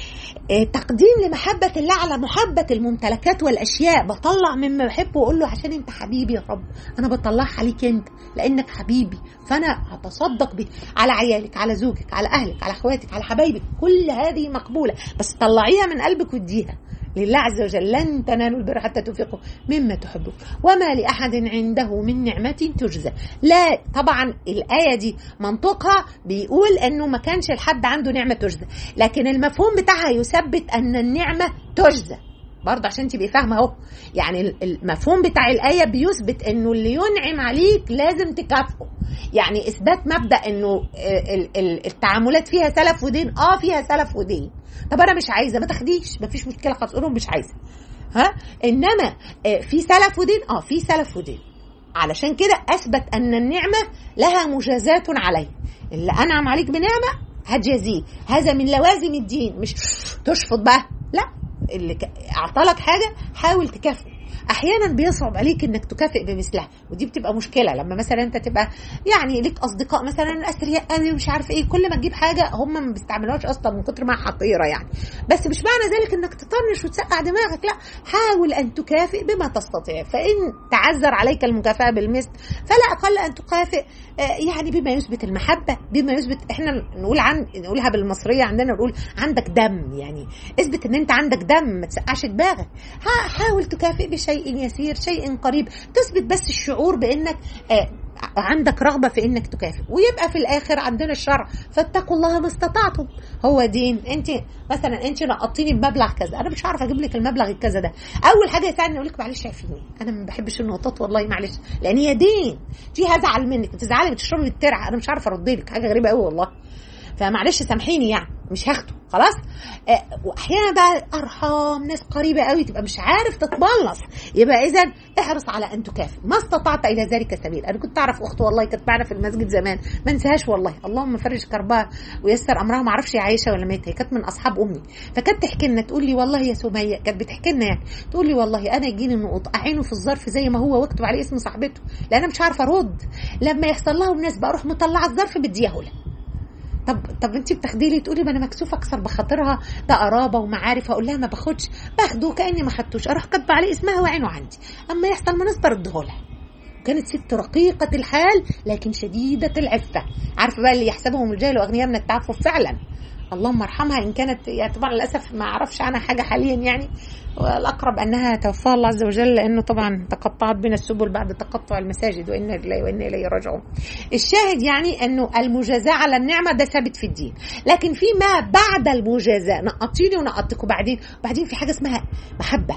تقديم لمحبة الله على محبة الممتلكات والأشياء بطلع مما بحبه وأقول له عشان أنت حبيبي يا رب أنا بطلعها عليك أنت لأنك حبيبي فأنا هتصدق به على عيالك على زوجك على أهلك على أخواتك على حبايبك كل هذه مقبولة بس طلعيها من قلبك واديها لله عز وجل لن تنالوا البر حتى تنفقوا مما تحبون وما لأحد عنده من نعمة تجزى لا طبعا الآية دي منطقها بيقول أنه ما كانش الحد عنده نعمة تجزى لكن المفهوم بتاعها يثبت أن النعمة تجزى برضه عشان تبقي فاهمه اهو يعني المفهوم بتاع الايه بيثبت انه اللي ينعم عليك لازم تكافئه يعني اثبات مبدا انه التعاملات فيها سلف ودين اه فيها سلف ودين طب انا مش عايزه ما تاخديش ما فيش مشكله خالص قولهم مش عايزه ها انما في سلف ودين اه في سلف ودين علشان كده اثبت ان النعمه لها مجازات عليه اللي انعم عليك بنعمه هتجازيه هذا من لوازم الدين مش تشفط بقى لا اللي اعطالك حاجه حاول تكافئه احيانا بيصعب عليك انك تكافئ بمثلها ودي بتبقى مشكله لما مثلا انت تبقى يعني ليك اصدقاء مثلا اثرياء قوي ومش عارف ايه كل ما تجيب حاجه هم ما بيستعملوهاش اصلا من كتر ما حقيره يعني بس مش معنى ذلك انك تطنش وتسقع دماغك لا حاول ان تكافئ بما تستطيع فان تعذر عليك المكافاه بالمثل فلا اقل ان تكافئ يعني بما يثبت المحبه بما يثبت احنا نقول عن نقولها بالمصريه عندنا نقول عندك دم يعني اثبت ان انت عندك دم ما تسقعش دماغك حاول تكافئ بشيء يسير شيء قريب تثبت بس الشعور بانك عندك رغبه في انك تكافئ ويبقى في الاخر عندنا الشرع فاتقوا الله ما استطعتم هو دين انت مثلا انت نقطيني بمبلغ كذا انا مش عارفه اجيب لك المبلغ الكذا ده اول حاجه يساعدني اقول لك معلش عافيني انا ما بحبش النقطات والله معلش لان هي دين دي هزعل منك بتزعلي بتشربي بالترعه انا مش عارفه ارد لك حاجه غريبه قوي والله فمعلش سامحيني يعني مش هاخده خلاص آه واحيانا بقى ارحام ناس قريبه قوي تبقى مش عارف تتبلص يبقى اذا احرص على ان تكافئ ما استطعت الى ذلك سبيل انا كنت اعرف اخت والله كانت معنا في المسجد زمان ما انساهاش والله اللهم فرج كربها ويسر امرها ما اعرفش هي عايشه ولا ميته هي كانت من اصحاب امي فكانت تحكي لنا تقول لي والله يا سميه كانت بتحكي لنا يعني تقول لي والله انا يجيني نقط اعينه في الظرف زي ما هو واكتب عليه اسم صاحبته لان انا مش عارفه ارد لما يحصل لها مناسبه اروح مطلعه الظرف بديها لها طب طب انت بتاخدي لي تقولي ما انا مكسوفه اكسر بخاطرها ده قرابه ومعارف اقول لها ما باخدش باخده كاني ما خدتوش اروح كاتبه عليه اسمها وعينه عندي اما يحصل مناسبه ارده لها كانت ست رقيقة الحال لكن شديدة العفة عارفة بقى اللي يحسبهم الجاهل وأغنياء من التعفف فعلا اللهم ارحمها ان كانت يعني طبعا للاسف ما اعرفش عنها حاجه حاليا يعني والاقرب انها توفاها الله عز وجل لانه طبعا تقطعت بنا السبل بعد تقطع المساجد وانا لله وانا اليه راجعون. الشاهد يعني انه المجازاه على النعمه ده ثابت في الدين، لكن في ما بعد المجازاه نقطيني ونقطك وبعدين وبعدين في حاجه اسمها محبه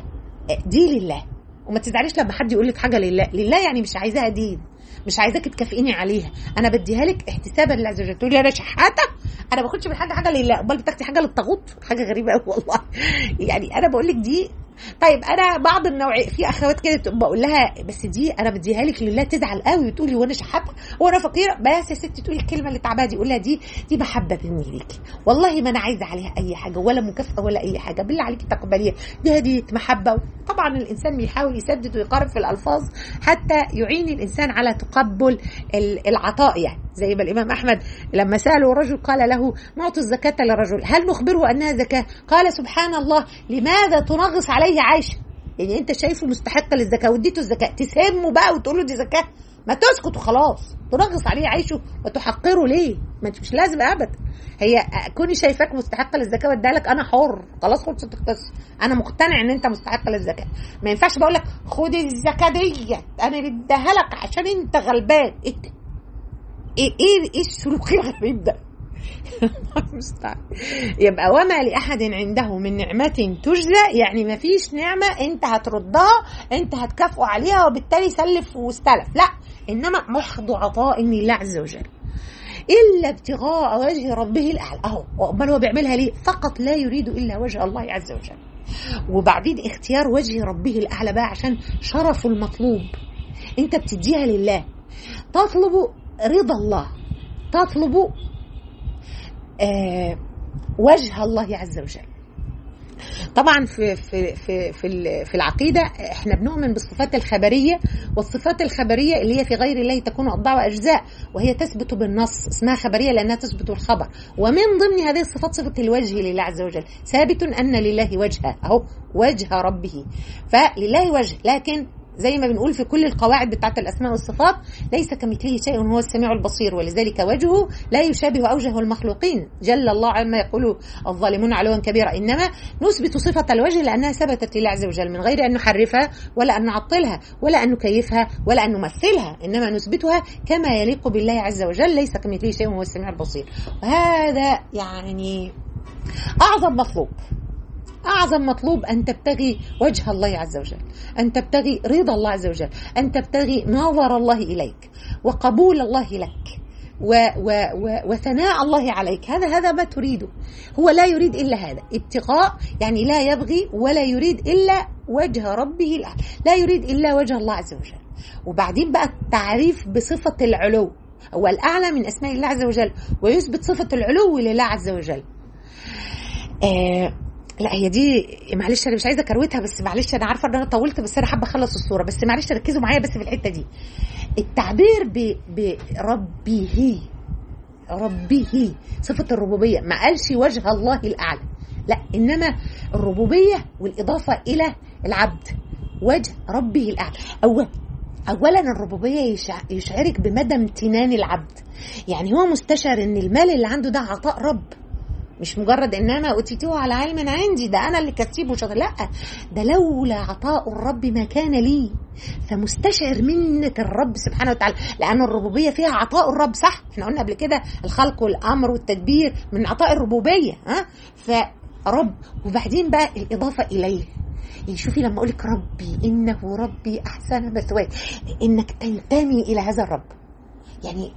دي لله وما تزعليش لما حد يقول لك حاجه لله، لله يعني مش عايزاها دين مش عايزاك تكافئيني عليها انا بديها لك احتسابا لله عز وجل تقولي انا شحاته انا ما باخدش من حاجه حاجه لله امال بتاخدي حاجه للطاغوت حاجه غريبه قوي والله يعني انا بقول لك دي طيب انا بعض النوعيه في اخوات كده بقول لها بس دي انا بديها لك لله تزعل قوي وتقولي وانا شحاته وانا فقيره بس يا ستي تقولي الكلمه اللي تعبها دي قول لها دي دي محبه مني ليكي والله ما انا عايزه عليها اي حاجه ولا مكافاه ولا اي حاجه بالله عليكي تقبليها دي هديه محبه طبعا الانسان بيحاول يسدد ويقارب في الالفاظ حتى يعين الانسان على تقبل العطاء يعني زي ما الامام احمد لما ساله رجل قال له نعطي الزكاه لرجل هل نخبره انها زكاه قال سبحان الله لماذا تنغص عليه عائشه يعني انت شايفه مستحق للزكاه واديته الزكاه تسهمه بقى وتقول له دي زكاه ما تسكت وخلاص تنغص عليه عيشه وتحقره ليه ما مش لازم ابدا هي كوني شايفاك مستحقه للزكاه واديها لك انا حر خلاص خلصت القصه انا مقتنع ان انت مستحق للزكاه ما ينفعش بقول لك خد الزكاه دي انا بديها لك عشان انت غلبان ايه ده؟ ايه ايه ايه السلوك الغريب ده يبقى وما لأحد عنده من نعمة تجزى يعني ما فيش نعمة أنت هتردها أنت هتكافئه عليها وبالتالي سلف واستلف لا إنما محض عطاء لله عز وجل إلا ابتغاء وجه ربه الأعلى أهو أمال هو بيعملها ليه فقط لا يريد إلا وجه الله عز وجل وبعدين اختيار وجه ربه الأعلى بقى عشان شرف المطلوب أنت بتديها لله تطلب رضا الله تطلب آه وجه الله عز وجل طبعا في في في في, في العقيده احنا بنؤمن بالصفات الخبريه والصفات الخبريه اللي هي في غير الله تكون اضداع واجزاء وهي تثبت بالنص اسمها خبريه لانها تثبت الخبر ومن ضمن هذه الصفات صفه الوجه لله عز وجل ثابت ان لله وجها اهو وجه ربه فلله وجه لكن زي ما بنقول في كل القواعد بتاعه الاسماء والصفات ليس كمثله شيء هو السميع البصير ولذلك وجهه لا يشابه اوجه المخلوقين جل الله عما يقول الظالمون علوا كبيرا انما نثبت صفه الوجه لانها ثبتت لله عز وجل من غير ان نحرفها ولا ان نعطلها ولا ان نكيفها ولا ان نمثلها انما نثبتها كما يليق بالله عز وجل ليس كمثله شيء هو السميع البصير وهذا يعني اعظم مطلوب أعظم مطلوب أن تبتغي وجه الله عز وجل أن تبتغي رضا الله عز وجل أن تبتغي نظر الله إليك وقبول الله لك و و و وثناء الله عليك هذا هذا ما تريده هو لا يريد إلا هذا ابتغاء يعني لا يبغي ولا يريد إلا وجه ربه الأعلى لا يريد إلا وجه الله عز وجل وبعدين بقى التعريف بصفة العلو هو الأعلى من أسماء الله عز وجل ويثبت صفة العلو لله عز وجل آه لا هي دي معلش انا مش عايزه كروتها بس معلش انا عارفه ان انا طولت بس انا حابه اخلص الصوره بس معلش ركزوا معايا بس في الحته دي التعبير ب... بربه ربه صفه الربوبيه ما قالش وجه الله الاعلى لا انما الربوبيه والاضافه الى العبد وجه ربه الاعلى أول اولا الربوبيه يشعرك بمدى امتنان العبد يعني هو مستشعر ان المال اللي عنده ده عطاء رب مش مجرد ان انا اوتيتوه على علم عندي ده انا اللي كسيبه شغل لا ده لولا عطاء الرب ما كان لي فمستشعر منة الرب سبحانه وتعالى لأن الربوبية فيها عطاء الرب صح احنا قلنا قبل كده الخلق والأمر والتدبير من عطاء الربوبية ها فرب وبعدين بقى الإضافة إليه يعني شوفي لما أقولك ربي إنه ربي أحسن مثواي إنك تنتمي إلى هذا الرب يعني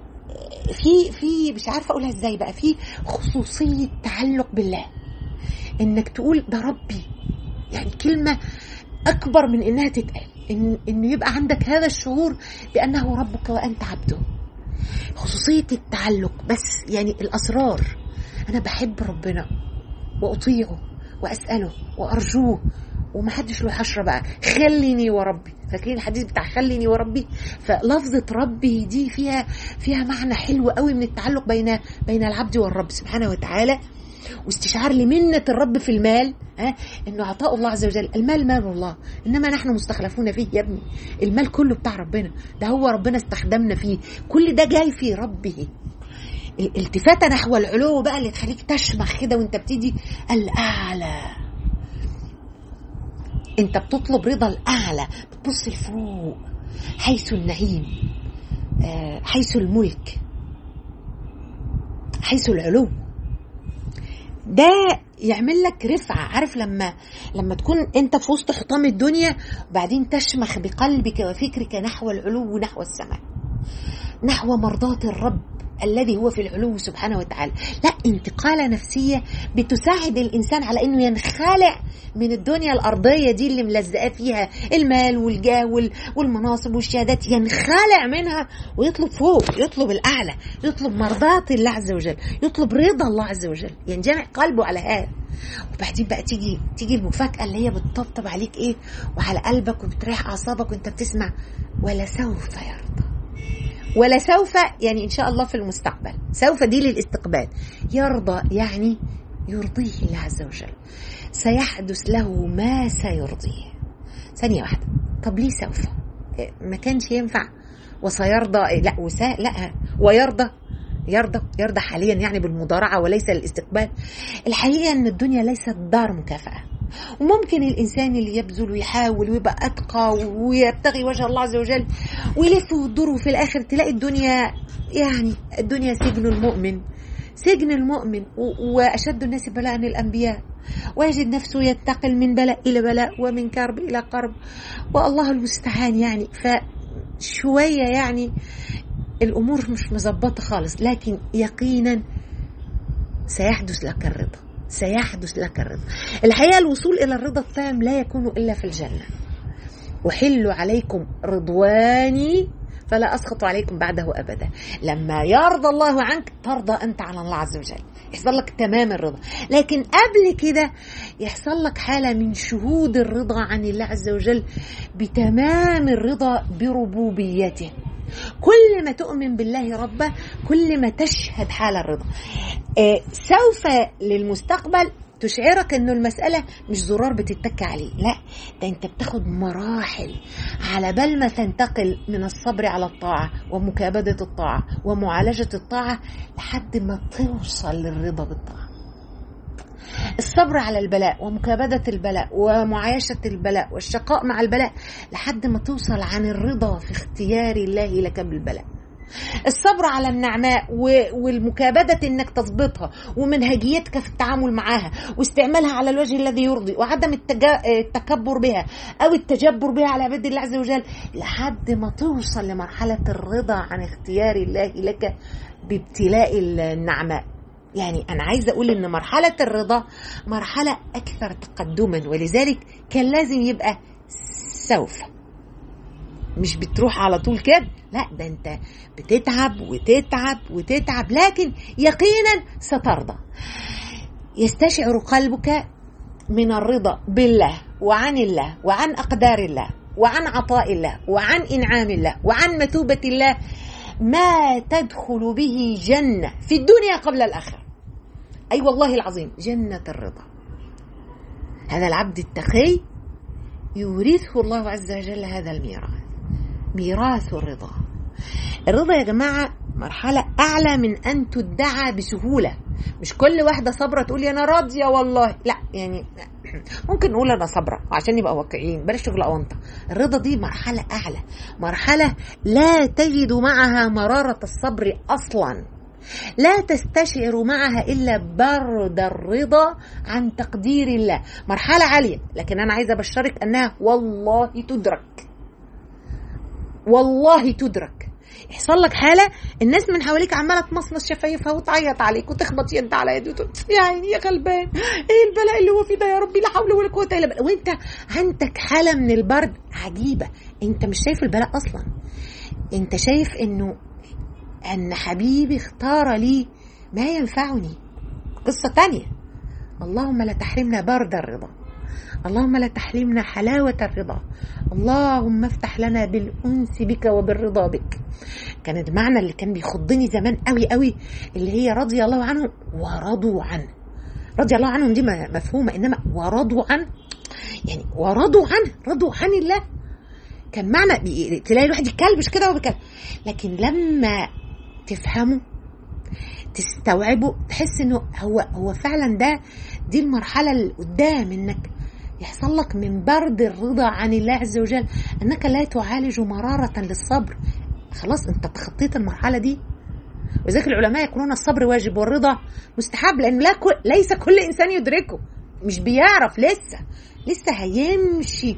في في مش عارفه اقولها ازاي بقى في خصوصيه تعلق بالله انك تقول ده ربي يعني كلمه اكبر من انها تتقال ان انه يبقى عندك هذا الشعور بانه ربك وانت عبده خصوصيه التعلق بس يعني الاسرار انا بحب ربنا واطيعه واساله وارجوه ومحدش له حشره بقى خليني وربي فاكرين الحديث بتاع خليني وربي فلفظه ربي دي فيها فيها معنى حلو قوي من التعلق بين بين العبد والرب سبحانه وتعالى واستشعار لمنة الرب في المال ها انه عطاء الله عز وجل المال مال الله انما نحن مستخلفون فيه يا ابني المال كله بتاع ربنا ده هو ربنا استخدمنا فيه كل ده جاي في ربه الالتفاته نحو العلو بقى اللي تخليك تشمخ كده وانت بتيجي الاعلى انت بتطلب رضا الاعلى بتبص لفوق حيث النعيم حيث الملك حيث العلو ده يعمل لك رفعة عارف لما لما تكون انت في وسط حطام الدنيا وبعدين تشمخ بقلبك وفكرك نحو العلو ونحو السماء نحو مرضاة الرب الذي هو في العلو سبحانه وتعالى لا انتقالة نفسية بتساعد الإنسان على أنه ينخلع من الدنيا الأرضية دي اللي ملزقاه فيها المال والجاه والمناصب والشهادات ينخلع منها ويطلب فوق يطلب الأعلى يطلب مرضاة الله عز وجل يطلب رضا الله عز وجل ينجمع قلبه على هذا وبعدين بقى تيجي تيجي المفاجأة اللي هي بتطبطب عليك إيه وعلى قلبك وبتريح أعصابك وأنت بتسمع ولسوف يرضى ولا سوف يعني إن شاء الله في المستقبل سوف دي للاستقبال يرضى يعني يرضيه الله عز وجل سيحدث له ما سيرضيه ثانية واحدة طب ليه سوف ما كانش ينفع وسيرضى لا وسا لا ويرضى يرضى يرضى حاليا يعني بالمضارعة وليس الاستقبال الحقيقة أن الدنيا ليست دار مكافأة وممكن الانسان اللي يبذل ويحاول ويبقى اتقى ويبتغي وجه الله عز وجل ويلف ويدور وفي الاخر تلاقي الدنيا يعني الدنيا سجن المؤمن سجن المؤمن واشد الناس بلاء الانبياء ويجد نفسه ينتقل من بلاء الى بلاء ومن كرب الى كرب والله المستعان يعني فشويه يعني الامور مش مظبطه خالص لكن يقينا سيحدث لك الرضا سيحدث لك الرضا الحقيقة الوصول إلى الرضا التام لا يكون إلا في الجنة أحل عليكم رضواني فلا أسخط عليكم بعده أبدا لما يرضى الله عنك ترضى أنت على الله عز وجل يحصل لك تمام الرضا لكن قبل كده يحصل لك حالة من شهود الرضا عن الله عز وجل بتمام الرضا بربوبيته كل ما تؤمن بالله ربا كل ما تشهد حال الرضا آه سوف للمستقبل تشعرك انه المساله مش زرار بتتك عليه لا ده انت بتاخد مراحل على بال ما تنتقل من الصبر على الطاعه ومكابده الطاعه ومعالجه الطاعه لحد ما توصل للرضا بالطاعه الصبر على البلاء ومكابدة البلاء ومعايشة البلاء والشقاء مع البلاء لحد ما توصل عن الرضا في اختيار الله لك بالبلاء الصبر على النعماء والمكابدة انك تضبطها ومنهجيتك في التعامل معها واستعمالها على الوجه الذي يرضي وعدم التكبر بها او التجبر بها على عباد الله عز وجل لحد ما توصل لمرحلة الرضا عن اختيار الله لك بابتلاء النعماء يعني أنا عايزة أقول إن مرحلة الرضا مرحلة أكثر تقدما ولذلك كان لازم يبقى سوف مش بتروح على طول كده لا ده انت بتتعب وتتعب وتتعب لكن يقينا سترضى يستشعر قلبك من الرضا بالله وعن الله وعن اقدار الله وعن عطاء الله وعن انعام الله وعن مثوبه الله ما تدخل به جنه في الدنيا قبل الاخره اي أيوة والله العظيم جنه الرضا هذا العبد التقي يورثه الله عز وجل هذا الميراث ميراث الرضا الرضا يا جماعة مرحلة أعلى من أن تدعى بسهولة مش كل واحدة صبرة تقول أنا راضية والله لا يعني ممكن نقول أنا صبرة عشان نبقى واقعيين بلاش شغل أونطة الرضا دي مرحلة أعلى مرحلة لا تجد معها مرارة الصبر أصلا لا تستشعر معها إلا برد الرضا عن تقدير الله مرحلة عالية لكن أنا عايزة أبشرك أنها والله تدرك والله تدرك يحصل لك حالة الناس من حواليك عمالة تمصمص شفايفها وتعيط عليك وتخبط يد على يد وتقول يا عيني يا غلبان ايه البلاء اللي هو فيه ده يا ربي لا حول ولا قوة الا بالله وانت عندك حالة من البرد عجيبة انت مش شايف البلاء اصلا انت شايف انه ان حبيبي اختار لي ما ينفعني قصة تانية اللهم لا تحرمنا برد الرضا اللهم لا تحرمنا حلاوة الرضا اللهم افتح لنا بالأنس بك وبالرضا بك كان المعنى اللي كان بيخضني زمان قوي قوي اللي هي رضي الله عنهم ورضوا عنه رضي الله عنهم دي مفهومة إنما ورضوا عنه يعني ورضوا عنه رضوا عن الله كان معنى تلاقي الواحد يتكلبش كده وبكلم لكن لما تفهمه تستوعبه تحس انه هو هو فعلا ده دي المرحله اللي قدام انك يحصل لك من برد الرضا عن الله عز وجل انك لا تعالج مراره للصبر خلاص انت تخطيت المرحله دي وذلك العلماء يقولون الصبر واجب والرضا مستحب لان لا كل ليس كل انسان يدركه مش بيعرف لسه لسه هيمشي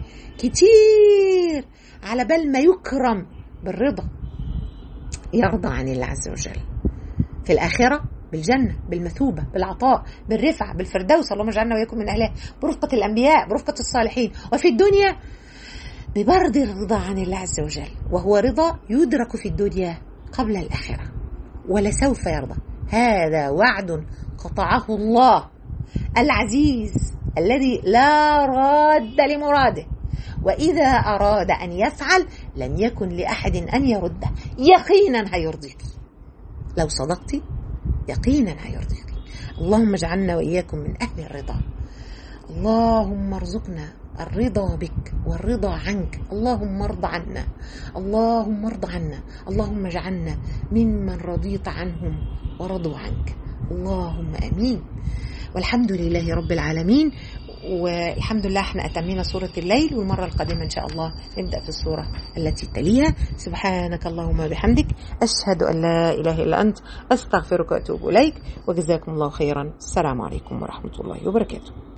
كتير على بال ما يكرم بالرضا يرضى عن الله عز وجل في الآخرة بالجنة بالمثوبة بالعطاء بالرفعة بالفردوس اللهم اجعلنا وإياكم من أهلها برفقة الأنبياء برفقة الصالحين وفي الدنيا ببرد الرضا عن الله عز وجل وهو رضا يدرك في الدنيا قبل الآخرة ولسوف يرضى هذا وعد قطعه الله العزيز الذي لا راد لمراده وإذا أراد أن يفعل لم يكن لأحد أن يرده يقينا هيرضيك لو صدقتي يقينا هيرضيك اللهم اجعلنا وإياكم من أهل الرضا اللهم ارزقنا الرضا بك والرضا عنك اللهم ارض عنا اللهم ارض عنا اللهم اجعلنا ممن رضيت عنهم ورضوا عنك اللهم امين والحمد لله رب العالمين والحمد لله احنا اتمينا سوره الليل والمره القادمه ان شاء الله نبدا في السوره التي تليها سبحانك اللهم وبحمدك اشهد ان لا اله الا انت استغفرك واتوب اليك وجزاكم الله خيرا السلام عليكم ورحمه الله وبركاته